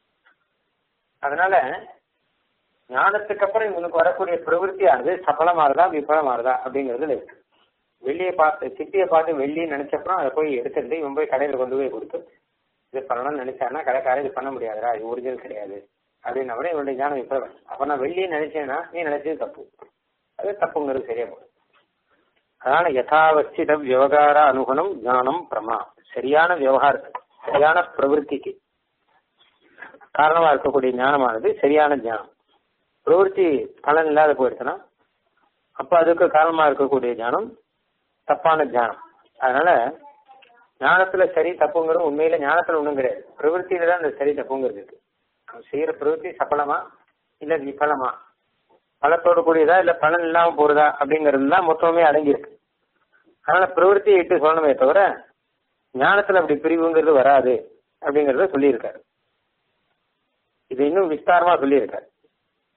அதனால ஞானத்துக்கு அப்புறம் இவனுக்கு வரக்கூடிய பிரவೃத்தியானது சபலமாறுதா விபலமாறுதா அப்படிங்கிறது இருக்கு வெள்ளியை பார்த்து சிட்டியை பார்த்து வெள்ளின்னு நினைச்சப்பறம் அதை போய் எடுத்துட்டு இவன் போய் கடையில கொண்டு போய் கொடுத்து இது பண்ணணும்னு நினைச்சான்னா கடைக்காரன் இது பண்ண முடியாதுடா இது ஒரிஜினல் கிடையாது அப்படின்ன உடனே இவனுடைய ஞானம் விபலம் அப்ப நான் வெள்ளியை நினைச்சேன்னா நீ நினைச்சது தப்பு அது தப்புங்கிறது சரியா போகும் அதனால யதாவஸ்தித விவகார அனுகுணம் ஞானம் பிரமா சரியான விவகாரத்துக்கு சரியான பிரவೃத்திக்கு காரணமா இருக்கக்கூடிய ஞானமானது சரியான ஞானம் பிரவೃத்தி பலன் இல்லாத போயிடுச்சுன்னா அப்ப அதுக்கு காரணமா இருக்கக்கூடிய ஞானம் தப்பான ஞானம் அதனால ஞானத்துல சரி தப்புங்கிறது உண்மையில ஞானத்துல ஒண்ணும் கிடையாது பிரவೃத்தியில தான் இந்த சரி தப்புங்கிறது இருக்கு அவன் செய்யற பிரவೃத்தி சபலமா இல்ல விபலமா பலத்தோடு கூடியதா இல்ல பலன் இல்லாம போறதா அப்படிங்கிறது தான் மொத்தமே அடங்கியிருக்கு அதனால பிரவೃத்தியை இட்டு சொல்லணுமே தவிர ஞானத்துல அப்படி பிரிவுங்கிறது வராது அப்படிங்கறத சொல்லியிருக்காரு இது இன்னும் விஸ்தாரமா சொல்லியிருக்காரு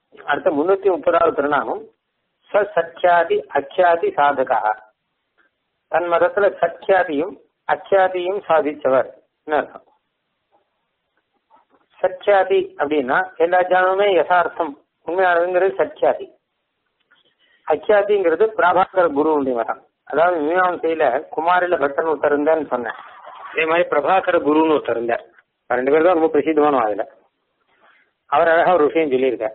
அடுத்த முன்னூத்தி முப்பதாவது திருநாமம் ச சத்யாதி அக்யாதி சாதகா தன் மதத்துல சத்யாதியும் அக்யாதியும் சாதிச்சவர் அர்த்தம் சத்யாதி அப்படின்னா எல்லா ஜானமுமே யதார்த்தம் உண்மையானதுங்கிறது சத்யாதி அக்யாதிங்கிறது பிரபாகர குருவுடைய மதம் அதாவது மீமாசையில குமாரில பக்தன் ஒருத்தர் இருந்தான்னு சொன்னேன் அதே மாதிரி பிரபாகர குருன்னு ஒருத்தர் இருந்தார் ரெண்டு பேரும் தான் ரொம்ப பிரசித்தமான அதுல அவர் அழகா ஒரு விஷயம் சொல்லியிருக்கார்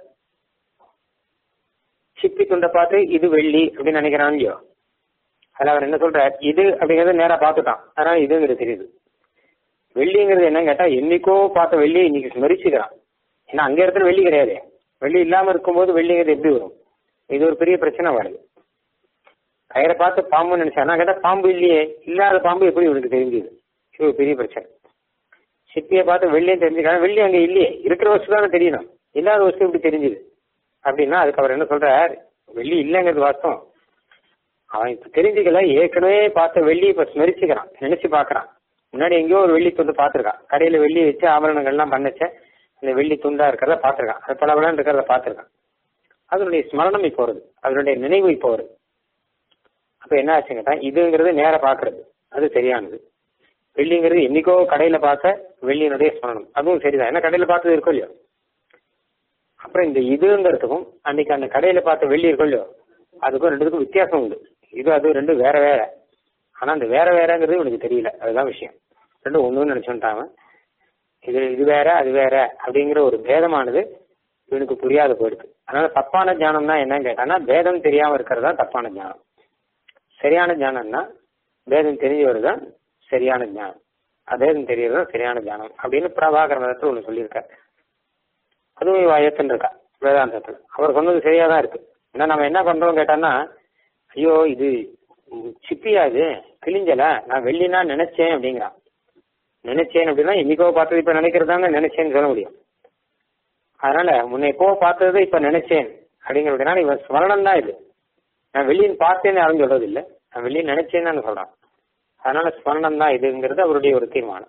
சிப்பி துண்டை பார்த்து இது வெள்ளி அப்படின்னு நினைக்கிறான் இல்லையோ அதுல அவர் என்ன சொல்றார் இது அப்படிங்கறது நேரா பார்த்துட்டான் அதனால இதுங்கிறது தெரியுது வெள்ளிங்கிறது என்னன்னு கேட்டா என்னைக்கோ பார்த்த வெள்ளியை இன்னைக்கு ஸ்மரிச்சுக்கிறான் ஏன்னா அங்க இடத்துல வெள்ளி கிடையாது வெள்ளி இல்லாம இருக்கும்போது வெள்ளிங்கிறது எப்படி வரும் இது ஒரு பெரிய பிரச்சனை வருது கயிறை பார்த்து பாம்பு நினைச்சானா கேட்டா பாம்பு இல்லையே இல்லாத பாம்பு எப்படி இவனுக்கு தெரிஞ்சுது இது ஒரு பெரிய பிரச்சனை சிப்பியை பார்த்து வெள்ளியும் தெரிஞ்சுக்கலாம் வெள்ளி அங்க இல்லையே இருக்கிற வஸ்து தானே தெரியணும் இல்லாத வஸ்து எப்படி தெரிஞ்சுது அப்படின்னா அதுக்கு அவர் என்ன சொல்றார் வெள்ளி இல்லைங்கிறது வாஸ்தவம் அவன் இப்ப தெரிஞ்சுக்கல ஏற்கனவே பார்த்த வெள்ளி இப்ப ஸ்மரிச்சுக்கிறான் நினைச்சு பாக்குறான் முன்னாடி எங்கேயோ ஒரு வெள்ளி துண்டு பார்த்திருக்கான் கடையில வெள்ளி வச்சு ஆபரணங்கள்லாம் பண்ணச்ச அந்த வெள்ளி துண்டா இருக்கிறத பார்த்திருக்கான் அது பல பலன் இருக்கிறத பார்த்திருக்கான் அதனுடைய ஸ்மரணம் இப்போ வருது அதனுடைய நினைவு இப்போ வருது அப்ப என்ன ஆச்சுங்க கேட்டா இதுங்கிறது நேர பாக்குறது அது சரியானது வெள்ளிங்கிறது என்னைக்கோ கடையில பார்த்த வெள்ளியினுடைய ஸ்மரணம் அதுவும் சரிதான் ஏன்னா கடையில பார்த்தது இருக்கும் இல்லையோ அப்புறம் இந்த இதுங்கிறதுக்கும் அன்னைக்கு அந்த கடையில பார்த்த வெள்ளி இருக்கும் இல்லையோ அதுக்கும் ரெண்டுத்துக்கும் வித்தியாசம் உண்டு இது அது ரெண்டும் வேற வேற ஆனா அந்த வேற வேறங்கிறது உனக்கு தெரியல அதுதான் விஷயம் ரெண்டும் ஒண்ணுன்னு நினைச்சுட்டாங்க இது இது வேற அது வேற அப்படிங்கிற ஒரு பேதமானது இவனுக்கு புரியாத போயிடுது அதனால தப்பான ஞானம்னா என்னன்னு கேட்டானா பேதம் தெரியாம இருக்கிறது தான் தப்பான ஞானம் சரியான ஞானம்னா பேதம் தெரிஞ்சவர் தான் சரியான ஞானம் அபேதம் தெரியறது தான் சரியான ஞானம் அப்படின்னு பிரபாகர மதத்தில் ஒன்று சொல்லியிருக்காரு அதுவும் வாயத்துன்னு இருக்கா வேதாந்தத்தில் அவர் சொன்னது சரியா தான் இருக்கு ஏன்னா நம்ம என்ன பண்றோம் கேட்டான்னா ஐயோ இது சிப்பியா இது கிழிஞ்சல நான் வெள்ளினா நினைச்சேன் அப்படிங்கிறான் நினைச்சேன் அப்படின்னா இன்னைக்கோ பார்த்தது இப்ப நினைக்கிறதாங்க நினைச்சேன்னு சொல்ல முடியும் அதனால முன்ன எப்போ பார்த்தது இப்ப நினைச்சேன் அப்படிங்கிறதுனால இவன் ஸ்மரணம் தான் இது நான் வெளியின் பார்த்தேன்னு யாரும் சொல்றது இல்லை நான் வெளியே நினைச்சேன்னு தான் சொல்றான் அதனால ஸ்மரணம் தான் இதுங்கிறது அவருடைய ஒரு தீர்மானம்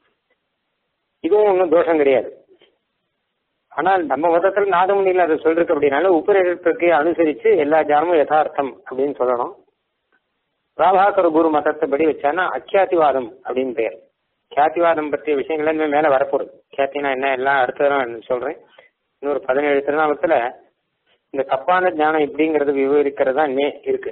இதுவும் ஒன்றும் தோஷம் கிடையாது ஆனால் நம்ம மதத்தில் நாதமுனியில் அதை சொல்றதுக்கு அப்படின்னால உபநிஷத்துக்கு அனுசரிச்சு எல்லா ஜானமும் யதார்த்தம் அப்படின்னு சொல்லணும் பிராபாகர குரு மதத்தைப்படி வச்சானா அக்கியாதிவாதம் அப்படின்னு பெயர் கியாத்திவாதம் பற்றிய விஷயங்கள் இன்னும் மேல வரப்போகுது கியாத்தினா என்ன எல்லாம் அடுத்ததான் சொல்றேன் இன்னொரு பதினேழு திருநாமத்துல இந்த தப்பான ஞானம் இப்படிங்கிறது விவரிக்கிறதா நே இருக்கு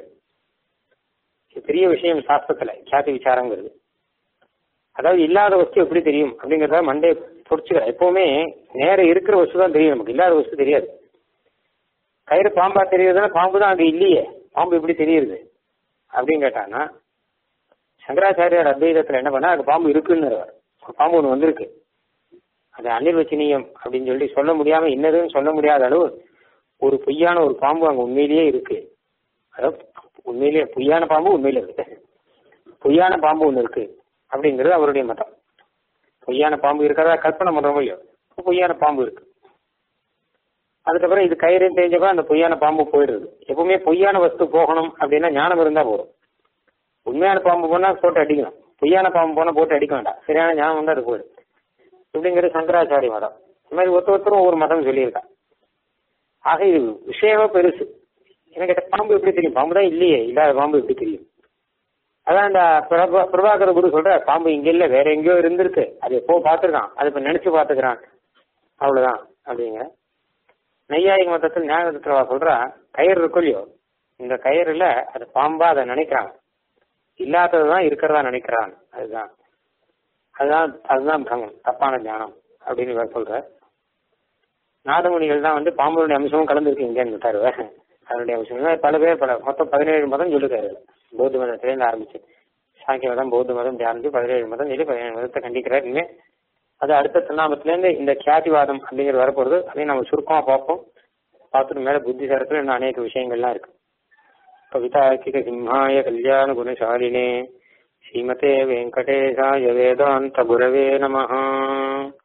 இது பெரிய விஷயம் சாஸ்திரத்துல கியாதி விசாரங்கிறது அதாவது இல்லாத வஸ்து எப்படி தெரியும் அப்படிங்கறத மண்டே பொடிச்சுக்கிற எப்பவுமே நேரம் இருக்கிற வஸ்து தான் தெரியும் நமக்கு இல்லாத வஸ்து தெரியாது கயிறு பாம்பா தெரியுதுன்னா பாம்பு தான் அங்க இல்லையே பாம்பு எப்படி தெரியுது அப்படின்னு கேட்டானா சங்கராச்சாரியார் அத்வைதத்துல என்ன பண்ணா அது பாம்பு இருக்குன்னு பாம்பு ஒன்று வந்திருக்கு அது அனிர்வச்சனீயம் அப்படின்னு சொல்லி சொல்ல முடியாம என்னதுன்னு சொல்ல முடியாத அளவு ஒரு பொய்யான ஒரு பாம்பு அங்க உண்மையிலேயே இருக்கு அதாவது உண்மையிலேயே பொய்யான பாம்பு உண்மையில இருக்கு பொய்யான பாம்பு ஒன்று இருக்கு அப்படிங்கிறது அவருடைய மதம் பொய்யான பாம்பு இருக்கிறதா கற்பனை பண்றோம் இல்லையோ பொய்யான பாம்பு இருக்கு அதுக்கப்புறம் இது கயிறு தெரிஞ்சப்ப அந்த பொய்யான பாம்பு போயிடுது எப்பவுமே பொய்யான வஸ்து போகணும் அப்படின்னா ஞானம் இருந்தா போதும் உண்மையான பாம்பு போனா போட்டு அடிக்கணும் பொய்யான பாம்பு போனா போட்டு அடிக்க வேண்டாம் சரியான ஞானம் வந்தா அது போயிடும் இப்படிங்கிறது சங்கராச்சாரிய மதம் இந்த மாதிரி ஒருத்தர் ஒருத்தரும் ஒவ்வொரு மதம் சொல்லியிருக்கா ஆக இது விஷயமா பெருசு எனக்கு கேட்ட பாம்பு எப்படி தெரியும் பாம்பு தான் இல்லையே இல்லாத பாம்பு எப்படி தெரியும் அதான் இந்த பிரபா பிரபாகர குரு சொல்ற பாம்பு இங்க இல்ல வேற எங்கேயோ இருந்திருக்கு அது எப்போ பார்த்துருக்கான் அது இப்ப நினைச்சு பார்த்துக்கிறான் அவ்வளவுதான் அப்படிங்கிற நெய்யாயிக மதத்தில் ஞானத்துல சொல்றா கயிறு இருக்கும் இல்லையோ இந்த கயிறுல அது பாம்பா அதை நினைக்கிறாங்க இல்லாததுதான் இருக்கிறதா நினைக்கிறான் அதுதான் அதுதான் அதுதான் பிரமம் தப்பான ஞானம் அப்படின்னு இவர் சொல்ற நாதமுனிகள் தான் வந்து பாம்புடைய அம்சமும் கலந்துருக்கு இங்கேன்னு தருவேன் அதனுடைய அம்சம் பல பேர் பல மொத்தம் பதினேழு மதம் சொல்லிருக்காரு பௌத்த மதத்திலேருந்து ஆரம்பிச்சு சாங்கிய மதம் பௌத்த மதம் ஆரம்பிச்சு பதினேழு மதம் சொல்லி பதினேழு மதத்தை கண்டிக்கிறார் இனிமே அது அடுத்த திருநாமத்திலேருந்து இந்த கியாதிவாதம் அப்படிங்கிறது வரப்போறது அதையும் நம்ம சுருக்கமா பார்ப்போம் பார்த்துட்டு மேல புத்திசாரத்துல இன்னும் அநேக விஷயங்கள்லாம் இருக்கு कवितार्किक सिंहाय कल्याण गुणशालिने श्रीमते वेङ्कटेशाय वेदान्त गुरवे नमः